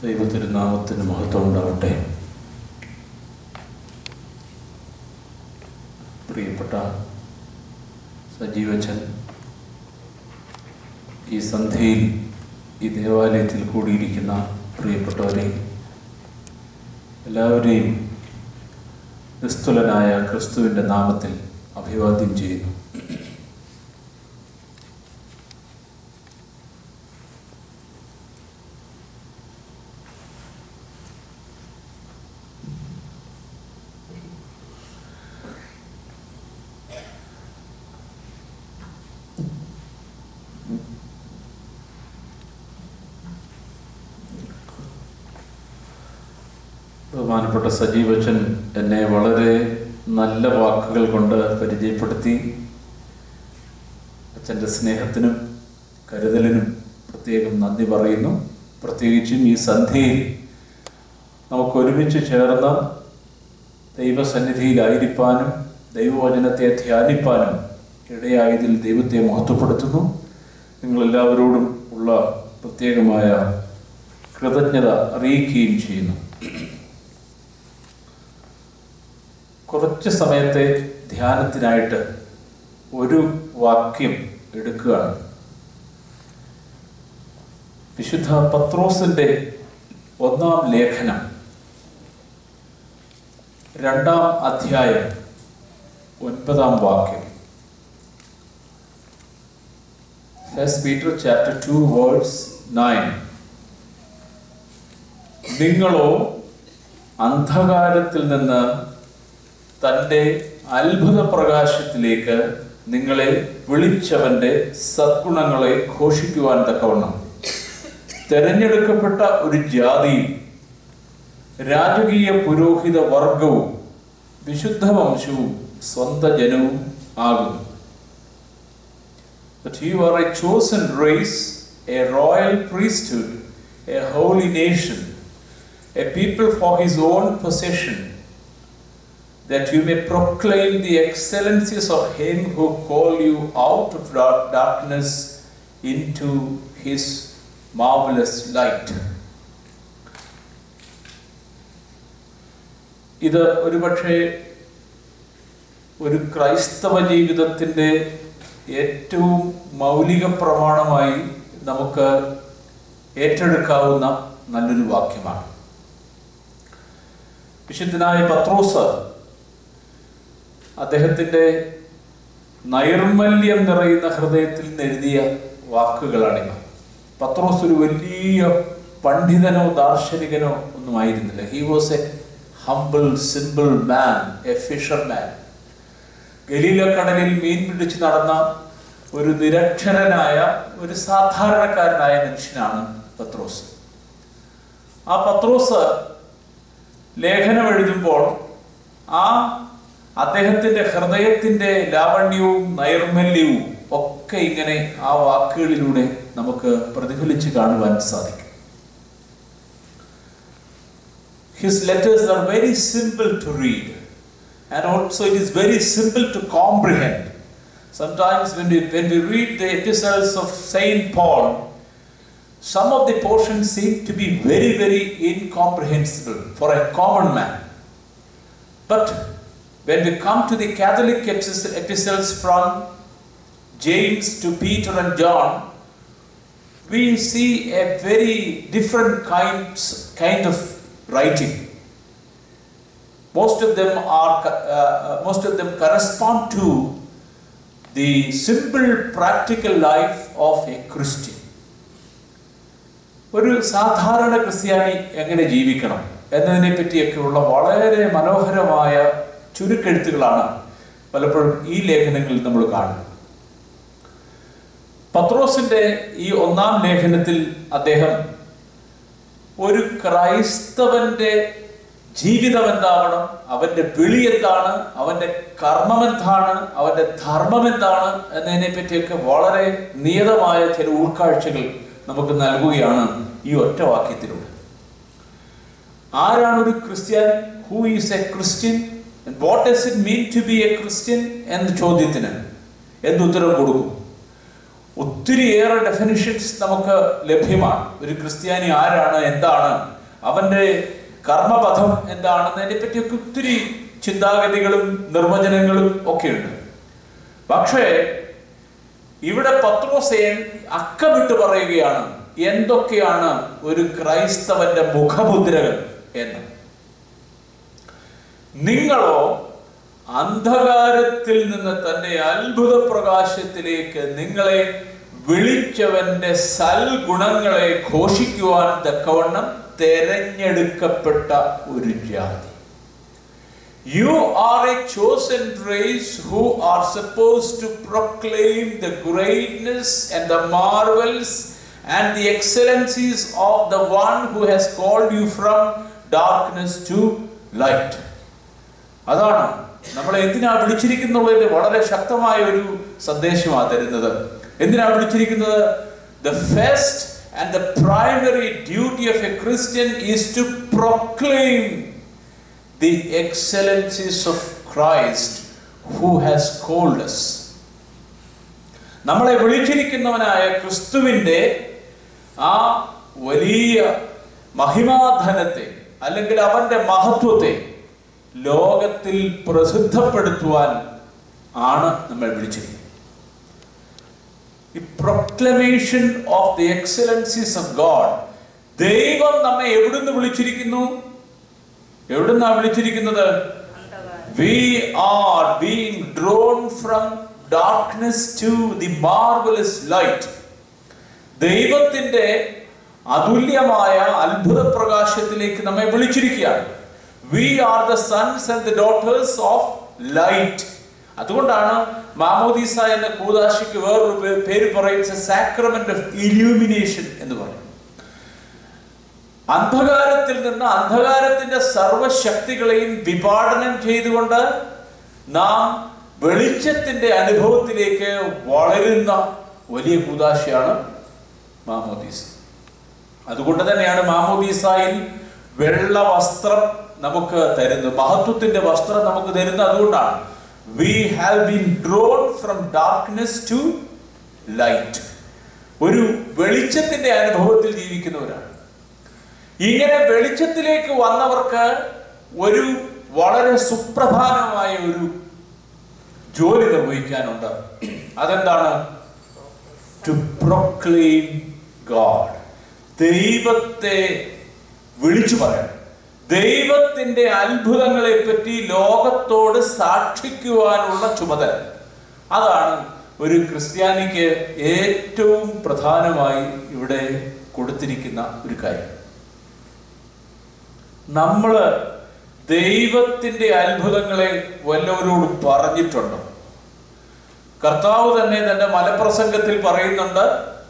ദൈവത്തിരുനാമത്തിന് മഹത്വം ഉണ്ടാവട്ടെ പ്രിയപ്പെട്ട സജീവച്ചൻ ഈ സന്ധ്യയിൽ ഈ ദേവാലയത്തിൽ കൂടിയിരിക്കുന്ന പ്രിയപ്പെട്ടവരെ എല്ലാവരെയും നിസ്തുലനായ ക്രിസ്തുവിൻ്റെ നാമത്തിൽ അഭിവാദ്യം ചെയ്യുന്നു ബഹുമാനപ്പെട്ട സജീവച്ചൻ എന്നെ വളരെ നല്ല വാക്കുകൾ കൊണ്ട് പരിചയപ്പെടുത്തി അച്ഛൻ്റെ സ്നേഹത്തിനും കരുതലിനും പ്രത്യേകം നന്ദി പറയുന്നു പ്രത്യേകിച്ചും ഈ സന്ധ്യയിൽ നമുക്ക് ഒരുമിച്ച് ചേർന്ന് ദൈവസന്നിധിയിലായിരിക്കാനും ദൈവവചനത്തെ ധ്യാനിപ്പാനും ഇടയായതിൽ ദൈവത്തെ മഹത്വപ്പെടുത്തുന്നു നിങ്ങളെല്ലാവരോടും ഉള്ള പ്രത്യേകമായ കൃതജ്ഞത അറിയിക്കുകയും ചെയ്യുന്നു കുറച്ച് സമയത്തെ ധ്യാനത്തിനായിട്ട് ഒരു വാക്യം എടുക്കുകയാണ് വിശുദ്ധ പത്രോസിന്റെ ഒന്നാം ലേഖനം രണ്ടാം അധ്യായം ഒൻപതാം വാക്യം first Peter chapter two words nine നിങ്ങളോ അന്ധകാരത്തിൽ നിന്ന് തൻ്റെ അത്ഭുത പ്രകാശത്തിലേക്ക് നിങ്ങളെ വിളിച്ചവന്റെ സദ്ഗുണങ്ങളെ ഘോഷിക്കുവാൻ തക്കവണ്ണം തെരഞ്ഞെടുക്കപ്പെട്ട ഒരു ജാതിയും രാജകീയ പുരോഹിത വർഗവും വിശുദ്ധ വംശവും സ്വന്ത ജനവും ആകുന്നു That you are a chosen race, a royal priesthood, a holy nation, a people for his own possession, that you may proclaim the excellencies of him who called you out of dark- darkness into his marvelous light. ഇത് ഒരുപക്ഷെ ഒരു ക്രൈസ്തവ ജീവിതത്തിൻ്റെ ഏറ്റവും മൗലിക പ്രമാണമായി നമുക്ക് ഏറ്റെടുക്കാവുന്ന നല്ലൊരു വാക്യമാണ് വിശുദ്ധനായ പത്രോസ് അദ്ദേഹത്തിൻ്റെ നൈർമല്യം നിറയുന്ന ഹൃദയത്തിൽ നിന്ന് എഴുതിയ വാക്കുകളാണിവ പത്രോസ് ഒരു വലിയ പണ്ഡിതനോ ദാർശനികനോ ഒന്നും ആയിരുന്നില്ല he was a humble simple man a fisherman ഗലീലക്കടലിൽ മീൻ പിടിച്ച് നടന്ന ഒരു നിരക്ഷരനായ ഒരു സാധാരണക്കാരനായ മനുഷ്യനാണ് പത്രോസ് ആ പത്രോസ് ലേഖനം എഴുതുമ്പോൾ ആ അദ്ദേഹത്തിന്റെ ഹൃദയത്തിന്റെ ലാവണ്യവും നൈർമല്യവും ഒക്കെ ഇങ്ങനെ ആ വാക്കുകളിലൂടെ നമുക്ക് പ്രതിഫലിച്ച് കാണുവാൻ സാധിക്കും His letters are very simple to read and also it is very simple to comprehend. Sometimes when we, when we read the epistles of Saint Paul, some of the portions seem to be very, very incomprehensible for a common man. But when we come to the Catholic epis- epistles from James to Peter and John, we see a very different kinds, kind of writing. Most of them are, uh, uh, most of them correspond to the simple practical life of a Christian. ഒരു സാധാരണ ക്രിസ്ത്യാനി എങ്ങനെ ജീവിക്കണം എന്നതിനെ പറ്റിയൊക്കെയുള്ള വളരെ മനോഹരമായ ചുരുക്കെഴുത്തുകളാണ് പലപ്പോഴും ഈ ലേഖനങ്ങളിൽ നമ്മൾ കാണുന്നത് പത്രോസിന്റെ ഈ ഒന്നാം ലേഖനത്തിൽ അദ്ദേഹം ഒരു ക്രൈസ്തവന്റെ ജീവിതം എന്താവണം അവന്റെ വിളി എന്താണ് അവന്റെ കർമ്മം എന്താണ് അവന്റെ ധർമ്മം എന്താണ് എന്നതിനെ പറ്റിയൊക്കെ വളരെ നിയതമായ ചില ഉൾക്കാഴ്ചകൾ നമുക്ക് നൽകുകയാണ് ഈ ഒറ്റ വാക്യത്തിലൂടെ ആരാണ് ഒരു Christian who is a Christian what does it mean to be a Christian എന്ന ചോദ്യത്തിന് എന്തുത്തരം കൊടുക്കും ഒത്തിരിയേറെ ഡെഫിനിഷൻസ് നമുക്ക് ലഭ്യമാണ് ഒരു ക്രിസ്ത്യാനി ആരാണ് എന്താണ് അവന്റെ കർമ്മപഥം എന്താണെന്നതിനെ പറ്റിയൊക്കെ ഒത്തിരി ചിന്താഗതികളും നിർവചനങ്ങളും ഒക്കെയുണ്ട് പക്ഷേ ഇവിടെ പത്രോസേൻ അക്കമിട്ട് പറയുകയാണ് എന്തൊക്കെയാണ് ഒരു ക്രൈസ്തവന്റെ മുഖമുദ്രകൾ എന്ന് നിങ്ങളോ അന്ധകാരത്തിൽ നിന്ന് തന്റെ അത്ഭുത പ്രകാശത്തിലേക്ക് നിങ്ങളെ വിളിച്ചവന്റെ സൽഗുണങ്ങളെ ഘോഷിക്കുവാൻ തക്കവണ്ണം തെരഞ്ഞെടുക്കപ്പെട്ട ഒരു ജാതി You are a chosen race who are supposed to proclaim the greatness and the marvels and the excellencies of the one who has called you from darkness to light. അതാണ് നമ്മളെ എന്തിനാ വിളിച്ചിരിക്കുന്നുള്ളതിന്റെ വളരെ ശക്തമായ ഒരു സന്ദേശമാണ് തരുന്നത് എന്തിനാ വിളിച്ചിരിക്കുന്നത് the first and the primary duty of a Christian is to proclaim the excellencies of Christ who has called us. നമ്മളെ വിളിച്ചിരിക്കുന്നവനായ ക്രിസ്തുവിൻ്റെ ആ വലിയ മഹിമാധനത്തെ അല്ലെങ്കിൽ അവന്റെ മഹത്വത്തെ ലോകത്തിൽ പ്രസിദ്ധപ്പെടുത്തുവാൻ ആണ് നമ്മൾ വിളിച്ചിരിക്കുന്നത് ഈ proclamation of the excellencies of God ദൈവം നമ്മെ എവിടുന്ന് വിളിച്ചിരിക്കുന്നു എവിടുന്നാ വിളിച്ചിരിക്കുന്നത് we are being drawn from darkness to the marvellous light ദൈവത്തിന്റെ അതുല്യമായ അത്ഭുത പ്രകാശത്തിലേക്ക് നമ്മെ വിളിച്ചിരിക്കുകയാണ് we are the sons and the daughters of light അതുകൊണ്ടാണ് മാമോദീസ എന്ന കൂതാശിക്ക് വേറൊരു പേ- പേര് പറയുന്ന സാക്രമെന്റ് ഓഫ് ഇലൂമിനേഷൻ എന്ന് പറയും അന്ധകാരത്തിൽ നിന്ന് അന്ധകാരത്തിന്റെ സർവശക്തികളെയും വിപാടനം ചെയ്തുകൊണ്ട് നാം വെളിച്ചത്തിന്റെ അനുഭവത്തിലേക്ക് വളരുന്ന വലിയ കൂതാശയാണ് മാമോദീസ അതുകൊണ്ട് തന്നെയാണ് മാമോദീസായിൽ വെള്ള വസ്ത്രം നമുക്ക് തരുന്നത് മഹത്വത്തിന്റെ വസ്ത്രം നമുക്ക് തരുന്നത് അതുകൊണ്ടാണ് we have been drawn from darkness to light ഒരു വെളിച്ചത്തിന്റെ അനുഭവത്തിൽ ജീവിക്കുന്നവരാണ് ഇങ്ങനെ വെളിച്ചത്തിലേക്ക് വന്നവർക്ക് ഒരു വളരെ സുപ്രധാനമായ ഒരു ജോലി നിർവഹിക്കാനുണ്ട് അതെന്താണ് ടു പ്രൊക്ലെയിം ഗാഡ് ദൈവത്തെ വിളിച്ചു പറയാൻ ദൈവത്തിന്റെ അത്ഭുതങ്ങളെ പറ്റി ലോകത്തോട് സാക്ഷിക്കുവാനുള്ള ചുമതല അതാണ് ഒരു ക്രിസ്ത്യാനിക്ക് ഏറ്റവും പ്രധാനമായി ഇവിടെ കൊടുത്തിരിക്കുന്ന ഒരു കാര്യം നമ്മൾ ദൈവത്തിന്റെ അത്ഭുതങ്ങളെ വല്ലവരോട് പറഞ്ഞിട്ടുണ്ടോ കർത്താവ് തന്നെ തന്റെ മലപ്രസംഗത്തിൽ പറയുന്നുണ്ട്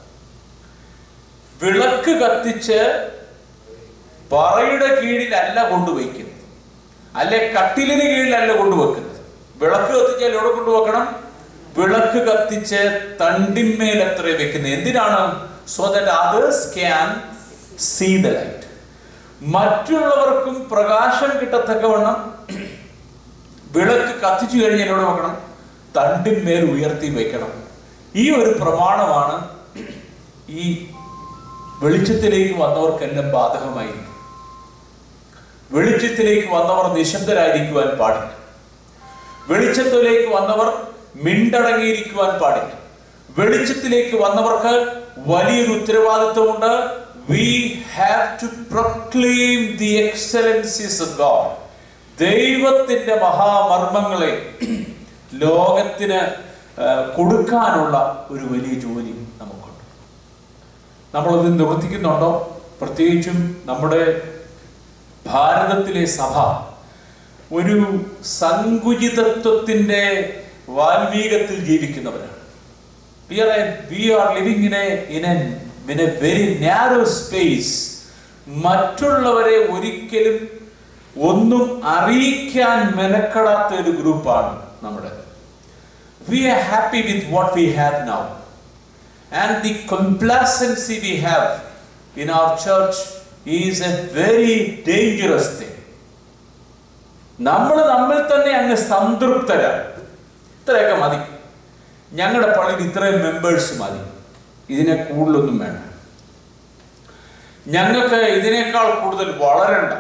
വിളക്ക് കത്തിച്ച് പറയുടെ കീഴിലല്ല കൊണ്ടുവയ്ക്കുന്നത് അല്ലെ കട്ടിലിന് കീഴിലല്ല കൊണ്ടുവെക്കുന്നത് വിളക്ക് കത്തിച്ചാൽ എവിടെ കൊണ്ടുവെക്കണം വിളക്ക് കത്തിച്ച് തണ്ടിന്മേൽ എത്ര വെക്കുന്നത് എന്തിനാണ് so that others can see the light മറ്റുള്ളവർക്കും പ്രകാശം കിട്ടത്തക്കവണ്ണം വിളക്ക് കത്തിച്ചു കഴിഞ്ഞാൽ എവിടെ വെക്കണം തണ്ടിന്മേൽ ഉയർത്തി വെക്കണം ഈ ഒരു പ്രമാണമാണ് ഈ വെളിച്ചത്തിലേക്ക് വന്നവർക്കെല്ലാം ബാധകമായിരിക്കും വെളിച്ചത്തിലേക്ക് വന്നവർ നിശബ്ദരായിരിക്കുവാൻ പാടില്ല വെളിച്ചത്തിലേക്ക് വന്നവർ മിണ്ടടങ്ങിയിരിക്കുവാൻ പാടില്ല വെളിച്ചത്തിലേക്ക് വന്നവർക്ക് വലിയൊരു ഉത്തരവാദിത്വമുണ്ട് we have to proclaim the excellencies of God ദൈവത്തിന്റെ മഹാമർമ്മങ്ങളെ ലോകത്തിന് ആ, കൊടുക്കാനുള്ള ഒരു വലിയ ജോലി നമുക്കുണ്ട് നമ്മളത് നിവർത്തിക്കുന്നുണ്ടോ പ്രത്യേകിച്ചും നമ്മുടെ ഭാരതത്തിലെ സഭ ഒരു സങ്കുചിതത്വത്തിന്റെ വാൽമീകത്തിൽ ജീവിക്കുന്നവരാണ് we are a, we are living in a in a in a very narrow space മറ്റുള്ളവരെ ഒരിക്കലും ഒന്നും അറിയിക്കാൻ മെനക്കെടാത്ത ഒരു ഗ്രൂപ്പാണ് നമ്മുടെ we are happy with what we have now and the complacency we have in our church is a very dangerous thing നമ്മൾ നമ്മിൽ തന്നെ അങ്ങ് സംതൃപ്തരാണ് ഇത്രയൊക്കെ മതി ഞങ്ങളുടെ പള്ളിയിൽ ഇത്രയും മെമ്പേഴ്സ് മതി ഇതിനെ കൂടുതലൊന്നും വേണ്ട ഞങ്ങൾക്ക് ഇതിനേക്കാൾ കൂടുതൽ വളരണ്ട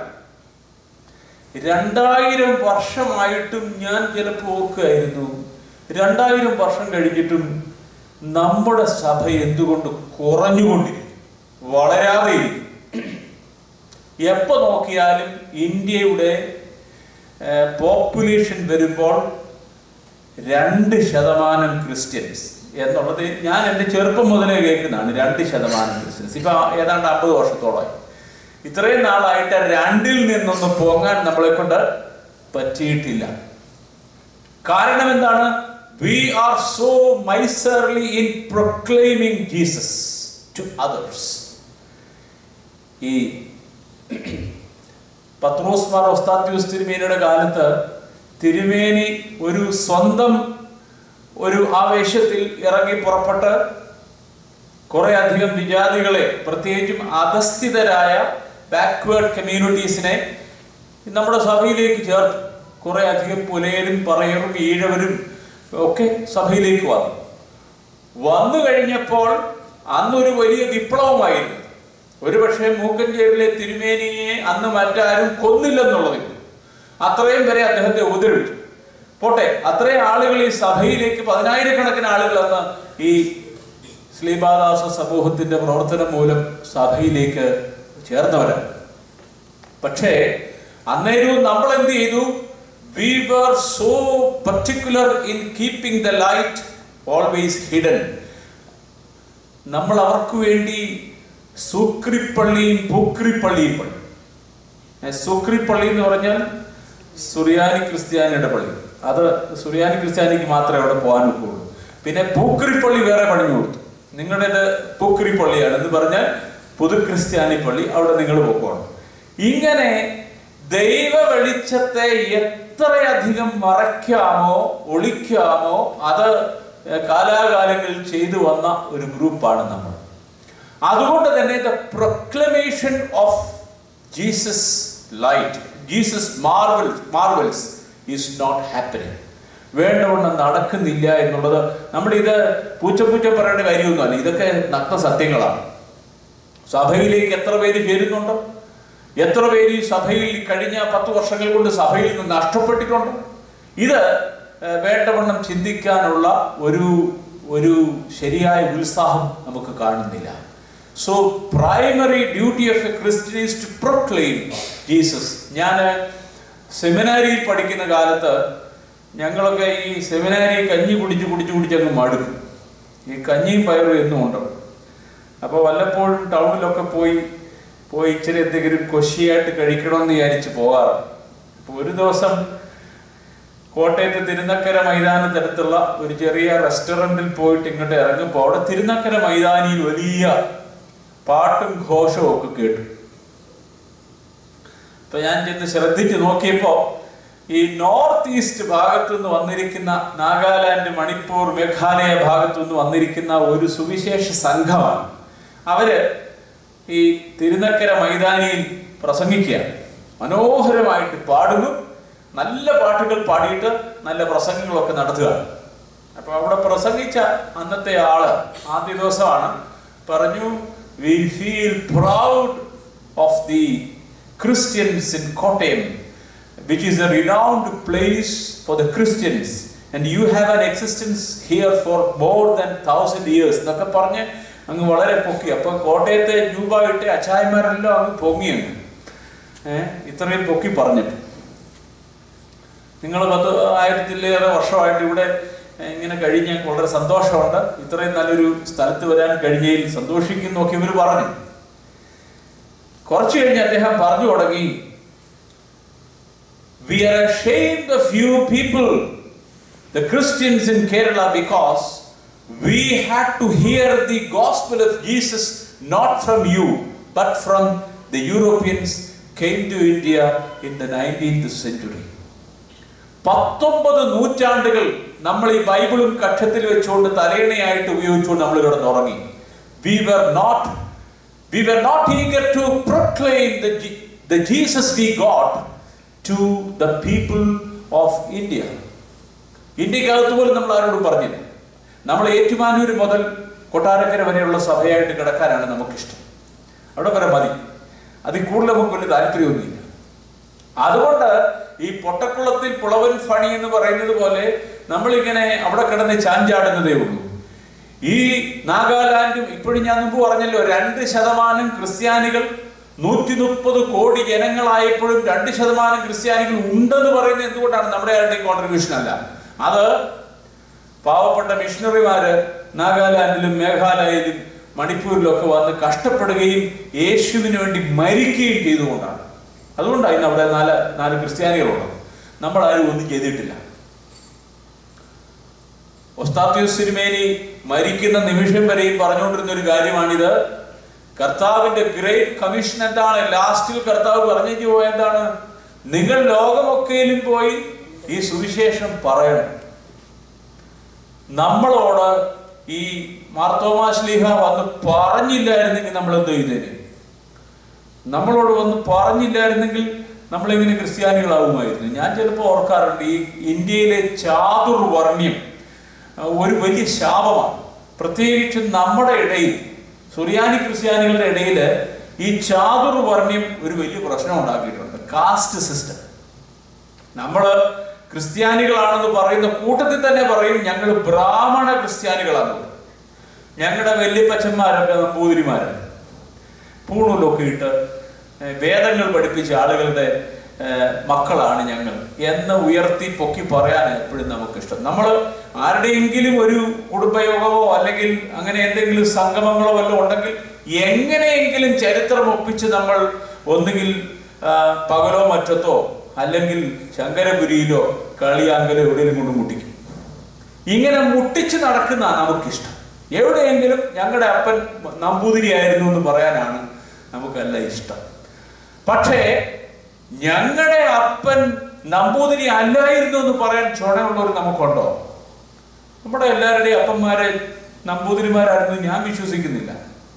രണ്ടായിരം വർഷമായിട്ടും ഞാൻ ചിലപ്പോൾ ഓർക്കുകയായിരുന്നു രണ്ടായിരം വർഷം കഴിഞ്ഞിട്ടും നമ്മുടെ സഭ എന്തുകൊണ്ട് കുറഞ്ഞുകൊണ്ടിരിക്കും വളരാതെ ഇരിക്കും എപ്പോൾ നോക്കിയാലും ഇന്ത്യയുടെ പോപ്പുലേഷൻ വരുമ്പോൾ രണ്ട് ശതമാനം ക്രിസ്ത്യൻസ് എന്നുള്ളത് ഞാൻ എൻ്റെ ചെറുപ്പം മുതലേ കേൾക്കുന്നതാണ് രണ്ട് ശതമാനം ക്രിസ്ത്യൻസ് ഇപ്പൊ ഏതാണ്ട് അമ്പത് വർഷത്തോളമായി ഇത്രയും നാളായിട്ട് രണ്ടിൽ നിന്നൊന്ന് പോങ്ങാൻ നമ്മളെ കൊണ്ട് പറ്റിയിട്ടില്ല കാരണം എന്താണ് we are so miserly in proclaiming Jesus to others ഈ പത്രോസ് മാർ ഒസ്താത്യൂസ് തിരുമേനിയുടെ കാലത്ത് തിരുമേനി ഒരു സ്വന്തം ഒരു ആവേശത്തിൽ ഇറങ്ങി പുറപ്പെട്ട് കുറെ അധികം വിജാതികളെ പ്രത്യേകിച്ചും അധസ്ഥിതരായ ബാക്ക്വേർഡ് കമ്മ്യൂണിറ്റീസിനെ നമ്മുടെ സഭയിലേക്ക് ചേർത്തു കുറെ അധികം പുലയരും പറയറും ഈഴവരും ഒക്കെ സഭയിലേക്ക് വന്നു വന്നു കഴിഞ്ഞപ്പോൾ അന്നൊരു വലിയ വിപ്ലവമായിരുന്നു ഒരുപക്ഷെ മൂക്കഞ്ചേരിലെ തിരുമേനിയെ അന്ന് മറ്റാരും കൊന്നില്ലെന്നുള്ളതിൽ അത്രയും വരെ അദ്ദേഹത്തെ ഉപദ്രവിച്ചു പോട്ടെ അത്രയും ആളുകൾ ഈ സഭയിലേക്ക് പതിനായിരക്കണക്കിന് ആളുകൾ അന്ന് ഈ ശ്രീബാദാസ സമൂഹത്തിന്റെ പ്രവർത്തനം മൂലം സഭയിലേക്ക് ചേർന്നവരാണ് പക്ഷേ അന്നേരവും നമ്മൾ എന്ത് ചെയ്തു we were so particular in keeping the light always hidden നമ്മൾ അവർക്ക് വേണ്ടി സൂക്രിപ്പള്ളിയും പൂക്രിപ്പള്ളിയും പള്ളി സൂക്രിപ്പള്ളി എന്ന് പറഞ്ഞാൽ സുറിയാനി ക്രിസ്ത്യാനിയുടെ പള്ളി അത് സുറിയാനി ക്രിസ്ത്യാനിക്ക് മാത്രമേ അവിടെ പോകാൻ ഒക്കുള്ളൂ പിന്നെ പൂക്രിപ്പള്ളി വേറെ പണിഞ്ഞു കൊടുത്തു നിങ്ങളുടേത് പൂക്രി പള്ളിയാണ് എന്ന് പറഞ്ഞാൽ പുതു ക്രിസ്ത്യാനി പള്ളി അവിടെ നിങ്ങൾ പൊക്കോണം ഇങ്ങനെ ദൈവ വെളിച്ചത്തെ എത്രയധികം മറയ്ക്കാമോ ഒളിക്കാമോ അത് കാലാകാലങ്ങളിൽ ചെയ്തു വന്ന ഒരു ഗ്രൂപ്പാണ് നമ്മൾ അതുകൊണ്ട് തന്നെ the proclamation of Jesus light Jesus marvel marvels is not happening വേണ്ടവണ്ണം നടക്കുന്നില്ല എന്നുള്ളത് നമ്മൾ ഇത് പൂച്ചപ്പൂച്ച പറയേണ്ട കാര്യമൊന്നുമല്ല ഇതൊക്കെ നഗ്ന സത്യങ്ങളാണ് സഭയിലേക്ക് എത്ര പേര് ചേരുന്നുണ്ട് എത്ര പേര് ഈ സഭയിൽ കഴിഞ്ഞ പത്ത് വർഷങ്ങൾ കൊണ്ട് സഭയിൽ നിന്ന് നഷ്ടപ്പെട്ടിട്ടുണ്ട് ഇത് ഏഹ്, വേണ്ടവണ്ണം ചിന്തിക്കാനുള്ള ഒരു ഒരു ശരിയായ ഉത്സാഹം നമുക്ക് കാണുന്നില്ല so primary duty of a Christian is to proclaim Jesus ഞാൻ സെമിനാരിയിൽ പഠിക്കുന്ന കാലത്ത് ഞങ്ങളൊക്കെ ഈ സെമിനാരി കഞ്ഞി കുടിച്ച് കുടിച്ച് കുടിച്ച് അങ്ങ് മടുക്കും ഈ കഞ്ഞിയും പയറും എന്നും ഉണ്ട് അപ്പോൾ വല്ലപ്പോഴും ടൗണിലൊക്കെ പോയി പോയി ഇച്ചിരി എന്തെങ്കിലും കൊശിയായിട്ട് കഴിക്കണമെന്ന് വിചാരിച്ച് പോകാറുണ്ട് അപ്പോൾ ഒരു ദിവസം കോട്ടയത്ത് തിരുനക്കര മൈതാനത്തടുത്തുള്ള ഒരു ചെറിയ റെസ്റ്റോറൻറ്റിൽ പോയിട്ട് ഇങ്ങോട്ട് ഇറങ്ങുമ്പോൾ അവിടെ തിരുനക്കര മൈതാനിയിൽ വലിയ പാട്ടും ഘോഷവും ഒക്കെ കേട്ടു അപ്പൊ ഞാൻ ചെന്ന് ശ്രദ്ധിച്ച് നോക്കിയപ്പോ ഈ നോർത്ത് ഈസ്റ്റ് ഭാഗത്തു നിന്ന് വന്നിരിക്കുന്ന നാഗാലാൻഡ് മണിപ്പൂർ മേഘാലയ ഭാഗത്തു നിന്ന് വന്നിരിക്കുന്ന ഒരു സുവിശേഷ സംഘമാണ് അവര് ഈ തിരുനക്കര മൈതാനിയിൽ പ്രസംഗിക്കുക മനോഹരമായിട്ട് പാടുന്നു നല്ല പാട്ടുകൾ പാടിയിട്ട് നല്ല പ്രസംഗങ്ങളൊക്കെ നടത്തുകയാണ് അപ്പൊ അവിടെ പ്രസംഗിച്ച അന്നത്തെ ആള് ആദ്യ ദിവസമാണ് പറഞ്ഞു we feel proud of the Christians in Kottayam which is a renowned place for the Christians and you have an existence here for more than thousand years എന്നൊക്കെ പറഞ്ഞ് അങ്ങ് വളരെ പൊക്കി അപ്പൊ കോട്ടയത്തെ രൂപമായിട്ട് അച്ചായന്മാരെല്ലാം അങ്ങ് പൊങ്ങിയങ്ങ് ഏഹ് ഇത്രയും പൊക്കി പറഞ്ഞിട്ട് നിങ്ങൾ പത്ത് ആയിരത്തിലേറെ വർഷമായിട്ട് ഇവിടെ ഇങ്ങനെ കഴിഞ്ഞ വളരെ സന്തോഷമുണ്ട് ഇത്രയും നല്ലൊരു സ്ഥലത്ത് വരാൻ കഴിഞ്ഞതിൽ സന്തോഷിക്കുന്നു ഒക്കെ ഇവർ പറഞ്ഞു കുറച്ചു കഴിഞ്ഞ് അദ്ദേഹം പറഞ്ഞു തുടങ്ങി we are ashamed of you people, the Christians in Kerala, because we had to hear the gospel of Jesus not from you, but from the Europeans came to India in the 19th century. പത്തൊമ്പത് നൂറ്റാണ്ടുകൾ നമ്മൾ ഈ ബൈബിളും കക്ഷത്തിൽ വെച്ചുകൊണ്ട് തലയിണയായിട്ട് ഉപയോഗിച്ചുകൊണ്ട് നമ്മൾ കിടന്ന് ഉറങ്ങി we were not we were not eager to proclaim the Jesus we God to the people of India ഇന്ത്യക്കകത്ത് പോലും നമ്മൾ ആരോടും പറഞ്ഞില്ല നമ്മൾ ഏറ്റുമാനൂർ മുതൽ കൊട്ടാരക്കര വരെയുള്ള സഭയായിട്ട് കിടക്കാനാണ് നമുക്കിഷ്ടം അവിടെ വരെ മതി അതിൽ കൂടുതൽ നമുക്ക് വലിയ താല്പര്യമൊന്നുമില്ല അതുകൊണ്ട് ഈ പൊട്ടക്കുളത്തിൽ പുളവൻ ഫണി എന്ന് പറയുന്നത് പോലെ നമ്മളിങ്ങനെ അവിടെ കിടന്ന് ചാഞ്ചാടുന്നതേ ഉള്ളൂ ഈ നാഗാലാൻഡും ഇപ്പോഴും ഞാൻ മുമ്പ് പറഞ്ഞല്ലോ രണ്ട് ശതമാനം ക്രിസ്ത്യാനികൾ നൂറ്റി മുപ്പത് കോടി ജനങ്ങളായപ്പോഴും രണ്ട് ശതമാനം ക്രിസ്ത്യാനികൾ ഉണ്ടെന്ന് പറയുന്നത് എന്തുകൊണ്ടാണ് നമ്മുടെ ആരുടെയും കോൺട്രിബ്യൂഷൻ അല്ല അത് പാവപ്പെട്ട മിഷണറിമാര് നാഗാലാൻഡിലും മേഘാലയയിലും മണിപ്പൂരിലും ഒക്കെ വന്ന് കഷ്ടപ്പെടുകയും യേശുവിന് വേണ്ടി മരിക്കുകയും ചെയ്തുകൊണ്ടാണ് അതുകൊണ്ടാണ് ഇന്ന് അവിടെ നാല് നാല് ക്രിസ്ത്യാനികളുള്ളത് നമ്മൾ ആരും ഒന്നും ചെയ്തിട്ടില്ല ഒസ്താത്യൂസ് സിനിമേനി മരിക്കുന്ന നിമിഷം വരെയും പറഞ്ഞുകൊണ്ടിരുന്ന ഒരു കാര്യമാണിത് കർത്താവിന്റെ ഗ്രേറ്റ് കമ്മീഷൻ എന്താണ് ലാസ്റ്റിൽ കർത്താവ് പറഞ്ഞു പോയ എന്താണ് നിങ്ങൾ ലോകമൊക്കെയിലും പോയി ഈ സുവിശേഷം പറയണം നമ്മളോട് ഈ മാർത്തോമാശ്ലീഹ വന്ന് പറഞ്ഞില്ലായിരുന്നെങ്കിൽ നമ്മൾ എന്ത് ചെയ്തേനെ നമ്മളോട് വന്ന് പറഞ്ഞില്ലായിരുന്നെങ്കിൽ നമ്മളിങ്ങനെ ക്രിസ്ത്യാനികളാവുമായിരുന്നു ഞാൻ ചിലപ്പോൾ ഓർക്കാറുണ്ട് ഈ ഇന്ത്യയിലെ ചാതുർവർണ്ണ്യം അഹ് ഒരു വലിയ ശാപമാണ് പ്രത്യേകിച്ച് നമ്മുടെ ഇടയിൽ സുറിയാനി ക്രിസ്ത്യാനികളുടെ ഇടയിൽ ഈ ചാതുർവർണ്ണ്യം ഒരു വലിയ പ്രശ്നം ഉണ്ടാക്കിയിട്ടുണ്ട് കാസ്റ്റ് സിസ്റ്റം നമ്മൾ ക്രിസ്ത്യാനികളാണെന്ന് പറയുന്ന കൂട്ടത്തിൽ തന്നെ പറയും ഞങ്ങൾ ബ്രാഹ്മണ ക്രിസ്ത്യാനികളാണ് ഞങ്ങളുടെ വല്യപ്പച്ചന്മാരൊക്കെ നമ്പൂതിരിമാരാണ് പൂണൂലൊക്കെ ഇട്ട് ഏഹ്, വേദങ്ങൾ പഠിപ്പിച്ച ആളുകളുടെ ഏഹ്, മക്കളാണ് ഞങ്ങൾ എന്ന് ഉയർത്തി പൊക്കി പറയാൻ എപ്പോഴും നമുക്കിഷ്ടം നമ്മൾ ആരുടെയെങ്കിലും ഒരു കുടുംബയോഗമോ അല്ലെങ്കിൽ അങ്ങനെ എന്തെങ്കിലും സംഗമങ്ങളോ വല്ലതും ഉണ്ടെങ്കിൽ എങ്ങനെയെങ്കിലും ചരിത്രം ഒപ്പിച്ച് നമ്മൾ ഒന്നുകിൽ ആ, പകലോ മറ്റത്തോ അല്ലെങ്കിൽ ശങ്കരപുരിയിലോ കളിയാങ്കലോ എവിടെയെങ്കിലും കൊണ്ട് മുട്ടിക്കും ഇങ്ങനെ മുട്ടിച്ച് നടക്കുന്ന നമുക്കിഷ്ടം എവിടെയെങ്കിലും ഞങ്ങളുടെ അപ്പൻ നമ്പൂതിരിയായിരുന്നു എന്ന് പറയാനാണ് നമുക്കല്ല ഇഷ്ടം പക്ഷേ ഞങ്ങളുടെ അപ്പൻ നമ്പൂതിരി അല്ലായിരുന്നു എന്ന് പറയാൻ ചുണയുള്ളവർ നമുക്കുണ്ടോ നമ്മുടെ എല്ലാവരുടെയും അപ്പന്മാരെ നമ്പൂതിരിമാരായിരുന്നു ഞാൻ വിശ്വസിക്കുന്നില്ല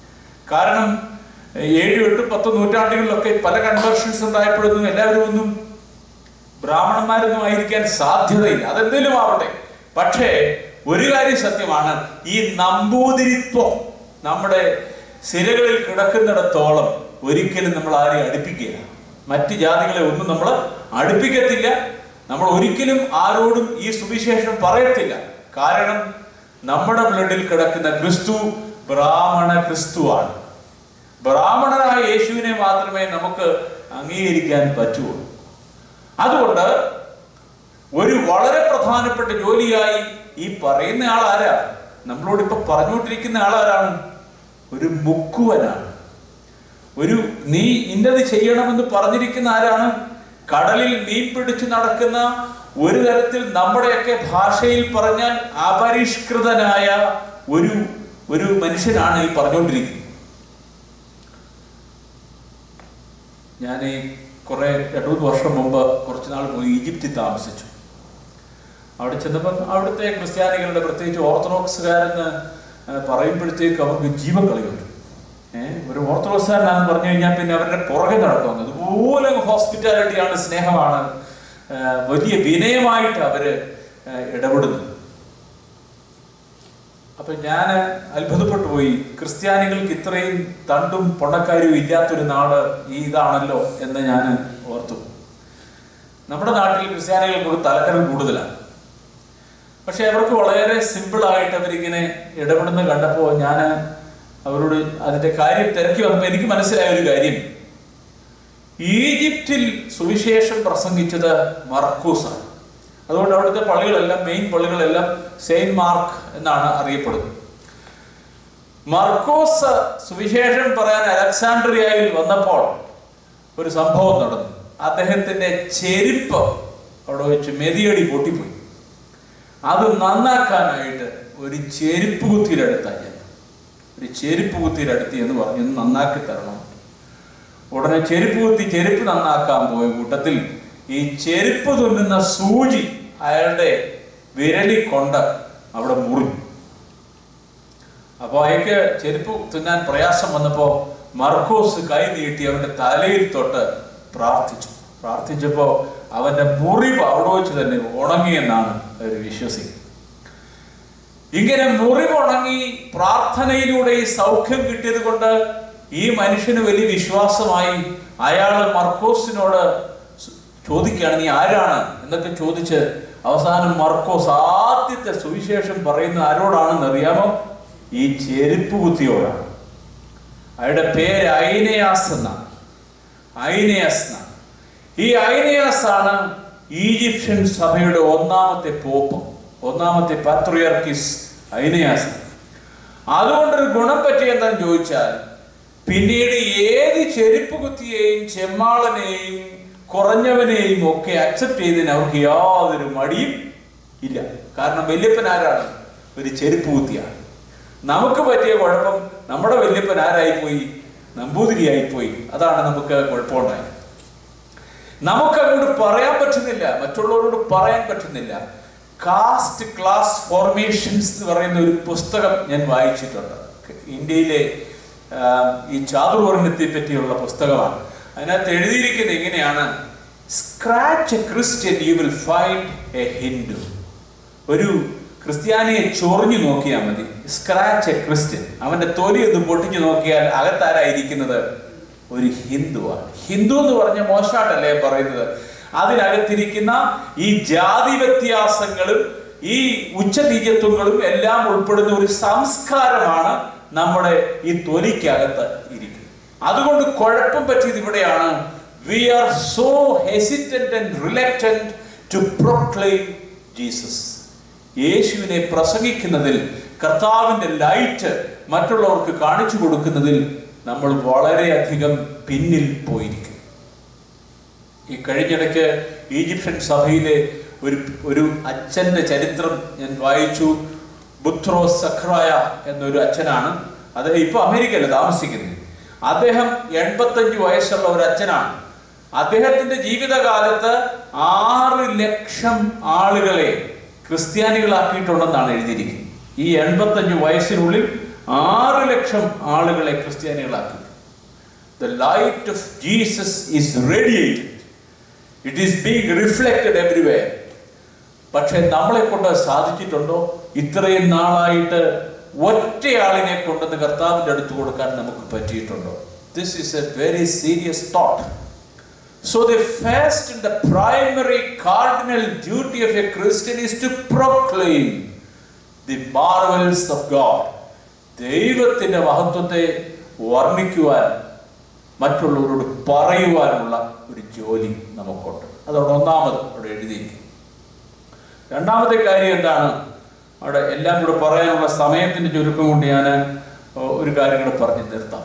കാരണം ഏഴ് എട്ട് പത്ത് നൂറ്റാണ്ടുകളിലൊക്കെ പല കൺവേർഷൻസ് ഉണ്ടായപ്പോഴൊന്നും എല്ലാവരും ഒന്നും ബ്രാഹ്മണന്മാരൊന്നും ആയിരിക്കാൻ സാധ്യതയില്ല അതെന്തേലും ആവട്ടെ പക്ഷേ ഒരു കാര്യം സത്യമാണ് ഈ നമ്പൂതിരിത്വം നമ്മുടെ സിരകളിൽ കിടക്കുന്നിടത്തോളം ഒരിക്കലും നമ്മൾ ആരെയും അടുപ്പിക്കില്ല മറ്റ് ജാതികളെ ഒന്നും നമ്മൾ അടുപ്പിക്കത്തില്ല നമ്മൾ ഒരിക്കലും ആരോടും ഈ സുവിശേഷം പറയത്തില്ല കാരണം നമ്മുടെ ബ്ലഡിൽ കിടക്കുന്ന ക്രിസ്തു ബ്രാഹ്മണ ക്രിസ്തുവാണ് ബ്രാഹ്മണനായ യേശുവിനെ മാത്രമേ നമുക്ക് അംഗീകരിക്കാൻ പറ്റുള്ളൂ അതുകൊണ്ട് ഒരു വളരെ പ്രധാനപ്പെട്ട ജോലിയായി ഈ പറയുന്ന ആൾ ആരാ നമ്മളോട് ഇപ്പൊ പറഞ്ഞുകൊണ്ടിരിക്കുന്ന ആളാരാണ് ഒരു മുക്കുവനാണ് ഒരു നീ ഇന്നത് ചെയ്യണമെന്ന് പറഞ്ഞിരിക്കുന്ന ആരാണ് കടലിൽ മീൻ പിടിച്ചു നടക്കുന്ന ഒരു തരത്തിൽ നമ്മുടെയൊക്കെ ഭാഷയിൽ പറഞ്ഞാൽ അപരിഷ്കൃതനായ ഒരു ഒരു മനുഷ്യനാണ് ഈ പറഞ്ഞുകൊണ്ടിരിക്കുന്നത് ഞാൻ ഈ കുറെ രണ്ടു മൂന്ന് വർഷം മുമ്പ് കുറച്ച് നാൾ പോയി ഈജിപ്തിൽ താമസിച്ചു അവിടെ ചെന്നപ്പം അവിടുത്തെ ക്രിസ്ത്യാനികളുടെ പ്രത്യേകിച്ച് ഓർത്തഡോക്സുകാരെന്ന് ഏഹ്, പറയുമ്പോഴത്തേക്ക് അവർക്ക് ജീവൻ കളിയുണ്ട് ഏഹ് ഒരു ഓർത്തഡോക്സുകാരനാണെന്ന് പറഞ്ഞു കഴിഞ്ഞാൽ പിന്നെ അവരുടെ പുറകെ നടക്കും അതുപോലെ ഹോസ്പിറ്റാലിറ്റിയാണ് സ്നേഹമാണ് ഏഹ്, വലിയ വിനയമായിട്ട് അവര് ഏഹ്, ഇടപെടുന്നത് അപ്പൊ ഞാൻ അത്ഭുതപ്പെട്ടു പോയി ക്രിസ്ത്യാനികൾക്ക് ഇത്രയും തണ്ടും പൊണ്ണക്കാരും ഇല്ലാത്തൊരു നാട് ഈ ഇതാണല്ലോ എന്ന് ഞാൻ ഓർത്തു നമ്മുടെ നാട്ടിൽ ക്രിസ്ത്യാനികൾക്ക് തലക്കനം കൂടുതലാണ് പക്ഷെ അവർക്ക് വളരെ സിമ്പിളായിട്ട് അവരിങ്ങനെ ഇടപെടുന്ന കണ്ടപ്പോൾ ഞാൻ അവരോട് അതിന്റെ കാര്യം തിരക്കി വന്നപ്പോൾ എനിക്ക് മനസ്സിലായ ഒരു കാര്യം ഈജിപ്തിൽ സുവിശേഷം പ്രസംഗിച്ചത് മർക്കൂസാണ് അതുകൊണ്ട് അവിടുത്തെ പള്ളികളെല്ലാം മെയിൻ പള്ളികളെല്ലാം സെയിന്റ് മാർക്ക് എന്നാണ് അറിയപ്പെടുന്നത് മർക്കോസ് സുവിശേഷം പറയാൻ അലക്സാണ്ട്രിയയിൽ വന്നപ്പോൾ ഒരു സംഭവം നടന്നു അദ്ദേഹത്തിന്റെ ചെരുപ്പ് അവിടെ വെച്ച് മെതിയടി പൊട്ടിപ്പോയി അത് നന്നാക്കാനായിട്ട് ഒരു ചെരുപ്പ് കുത്തിയിലെടുത്താൽ ഞാൻ ഒരു ചെരുപ്പ് കുത്തിയിലെടുത്തി എന്ന് പറഞ്ഞു "ഇത് നന്നാക്കി തരണം ഉടനെ ചെരുപ്പ് കുത്തി ചെരുപ്പ് നന്നാക്കാൻ പോയ കൂട്ടത്തിൽ ഈ ചെരുപ്പ് തുന്നുന്ന സൂചി അയാളുടെ വിരലി കൊണ്ട് അവിടെ മുറിഞ്ഞു അപ്പോൾ അയാൾക്ക് ചെരുപ്പ് തിന്നാൻ പ്രയാസം വന്നപ്പോൾ മർക്കോസ് കൈ നീട്ടി അവന്റെ തലയിൽ തൊട്ട് പ്രാർത്ഥിച്ചു പ്രാർത്ഥിച്ചപ്പോൾ അവന്റെ മുറിവ് അവിടെ വെച്ച് തന്നെ ഉണങ്ങിയെന്നാണ് അവർ വിശ്വസിക്കുന്നത് ഇങ്ങനെ മുറിവുണങ്ങി പ്രാർത്ഥനയിലൂടെ ഈ സൗഖ്യം കിട്ടിയത് കൊണ്ട് ഈ മനുഷ്യന് വലിയ വിശ്വാസമായി അയാൾ മർക്കോസിനോട് സ് ചോദിക്കുകയാണ് നീ ആരാണ് എന്നൊക്കെ ചോദിച്ച് അവസാനം മർക്കോസ് ആദ്യത്തെ സുവിശേഷം പറയുന്ന ആരോടാണെന്ന് അറിയാമോ ഈ ചെരുപ്പ് കുത്തിയോടാണ് അയാളുടെ പേര് ഐനയാസ് എന്നാണ് ഐനയാസ് എന്നാണ് ഈ ഐനയാസ് ആണ് ഈജിപ്ഷ്യൻ സഭയുടെ ഒന്നാമത്തെ പോപ്പ് ഒന്നാമത്തെ പാത്രിയർക്കിസ് ഐനയാസ് അതുകൊണ്ടൊരു ഗുണം പറ്റിയെന്താന്ന് ചോദിച്ചാൽ പിന്നീട് ഏത് ചെരുപ്പ് കുത്തിയെയും ചെമ്മാളനെയും കുറഞ്ഞവനെയും ഒക്കെ അക്സെപ്റ്റ് ചെയ്തതിന് അവർക്ക് യാതൊരു മടിയും ഇല്ല കാരണം വല്യപ്പൻ ആരാണ് ഒരു ചെരുപ്പ് കുത്തിയാണ് നമുക്ക് പറ്റിയ കുഴപ്പം നമ്മുടെ വല്യപ്പൻ ആരായിപ്പോയി നമ്പൂതിരിയായിപ്പോയി അതാണ് നമുക്ക് കുഴപ്പമുണ്ടായത് നമുക്ക് അങ്ങോട്ട് പറയാൻ പറ്റുന്നില്ല മറ്റുള്ളവരോട് പറയാൻ പറ്റുന്നില്ല കാസ്റ്റ് ക്ലാസ് ഫോർമേഷൻസ് എന്ന് പറയുന്ന ഒരു പുസ്തകം ഞാൻ വായിച്ചിട്ടുണ്ട് ഇന്ത്യയിലെ ആ, ഈ ചാതുർവർണ്ണത്തെ പറ്റിയുള്ള പുസ്തകമാണ് അതിനകത്ത് എഴുതിയിരിക്കുന്നത് എങ്ങനെയാണ് scratch a Christian you will find a Hindu ഒരു ക്രിസ്ത്യാനിയെ ചൊറിഞ്ഞു നോക്കിയാൽ മതി സ്ക്രാച്ച് എ ക്രിസ്ത്യൻ അവന്റെ തൊലി ഒന്ന് പൊട്ടിച്ചു നോക്കിയാൽ അകത്താരായിരിക്കുന്നത് ഒരു ഹിന്ദുവാണ് ഹിന്ദു എന്ന് പറഞ്ഞ മോശമായിട്ടല്ലേ ഞാൻ പറയുന്നത് അതിനകത്തിരിക്കുന്ന ഈ ജാതി വ്യത്യാസങ്ങളും ഈ ഉച്ചനീചത്വങ്ങളും എല്ലാം ഉൾപ്പെടുന്ന ഒരു സംസ്കാരമാണ് നമ്മുടെ ഈ തൊലിക്കകത്ത് ഇരിക്കുന്നത് അതുകൊണ്ട് കുഴപ്പം പറ്റിയത് ഇവിടെയാണ് we are so hesitant and reluctant to proclaim Jesus യേശുവിനെ പ്രസംഗിക്കുന്നതിൽ കർത്താവിന്റെ ലൈറ്റ് മറ്റുള്ളവർക്ക് കാണിച്ചു കൊടുക്കുന്നതിൽ നമ്മൾ വളരെയധികം പിന്നിൽ പോയിരിക്കും ഈ കഴിഞ്ഞിടയ്ക്ക് ഈജിപ്ഷ്യൻ സഭയിലെ ഒരു ഒരു അച്ഛന്റെ ചരിത്രം ഞാൻ വായിച്ചു ബുത്രോസ് സഖ്രായ എന്നൊരു അച്ഛനാണ് അദ്ദേഹം ഇപ്പൊ അമേരിക്കയിൽ താമസിക്കുന്നത് അദ്ദേഹം എൺപത്തഞ്ച് വയസ്സുള്ള ഒരു അച്ഛനാണ് അദ്ദേഹത്തിന്റെ ജീവിതകാലത്ത് ആറ് ലക്ഷം ആളുകളെ ക്രിസ്ത്യാനികളാക്കിയിട്ടുണ്ടെന്നാണ് എഴുതിയിരിക്കുന്നത് ഈ എൺപത്തഞ്ച് വയസ്സിനുള്ളിൽ ആറ് ലക്ഷം ആളുകളെ ക്രിസ്ത്യാനികളാക്കി The light of Jesus is radiated. It is being reflected everywhere. പക്ഷെ നമ്മളെ കൊണ്ട് അത് സാധിച്ചിട്ടുണ്ടോ ഇത്രയും നാളായിട്ട് ഒറ്റയാളിനെ കൊണ്ടുവന്ന് കർത്താവിൻ്റെ അടുത്ത് കൊടുക്കാൻ നമുക്ക് പറ്റിയിട്ടുണ്ടോ this is a very serious thought So the first and the primary cardinal duty of a Christian is to proclaim the marvels of God. ദൈവത്തിന്റെ മഹത്വത്തെ വർണ്ണിക്കുവാൻ മറ്റുള്ളവരോട് പറയുവാനുള്ള ഒരു ജോലി നമുക്കുണ്ട് അതോടെ ഒന്നാമത് അവിടെ എഴുതിയിരിക്കും രണ്ടാമത്തെ കാര്യം എന്താണ് അവിടെ എല്ലാം കൂടെ പറയാനുള്ള സമയത്തിന്റെ ചുരുക്കം കൊണ്ട് ഞാൻ ഒരു കാര്യം കൂടെ പറഞ്ഞു നിർത്താം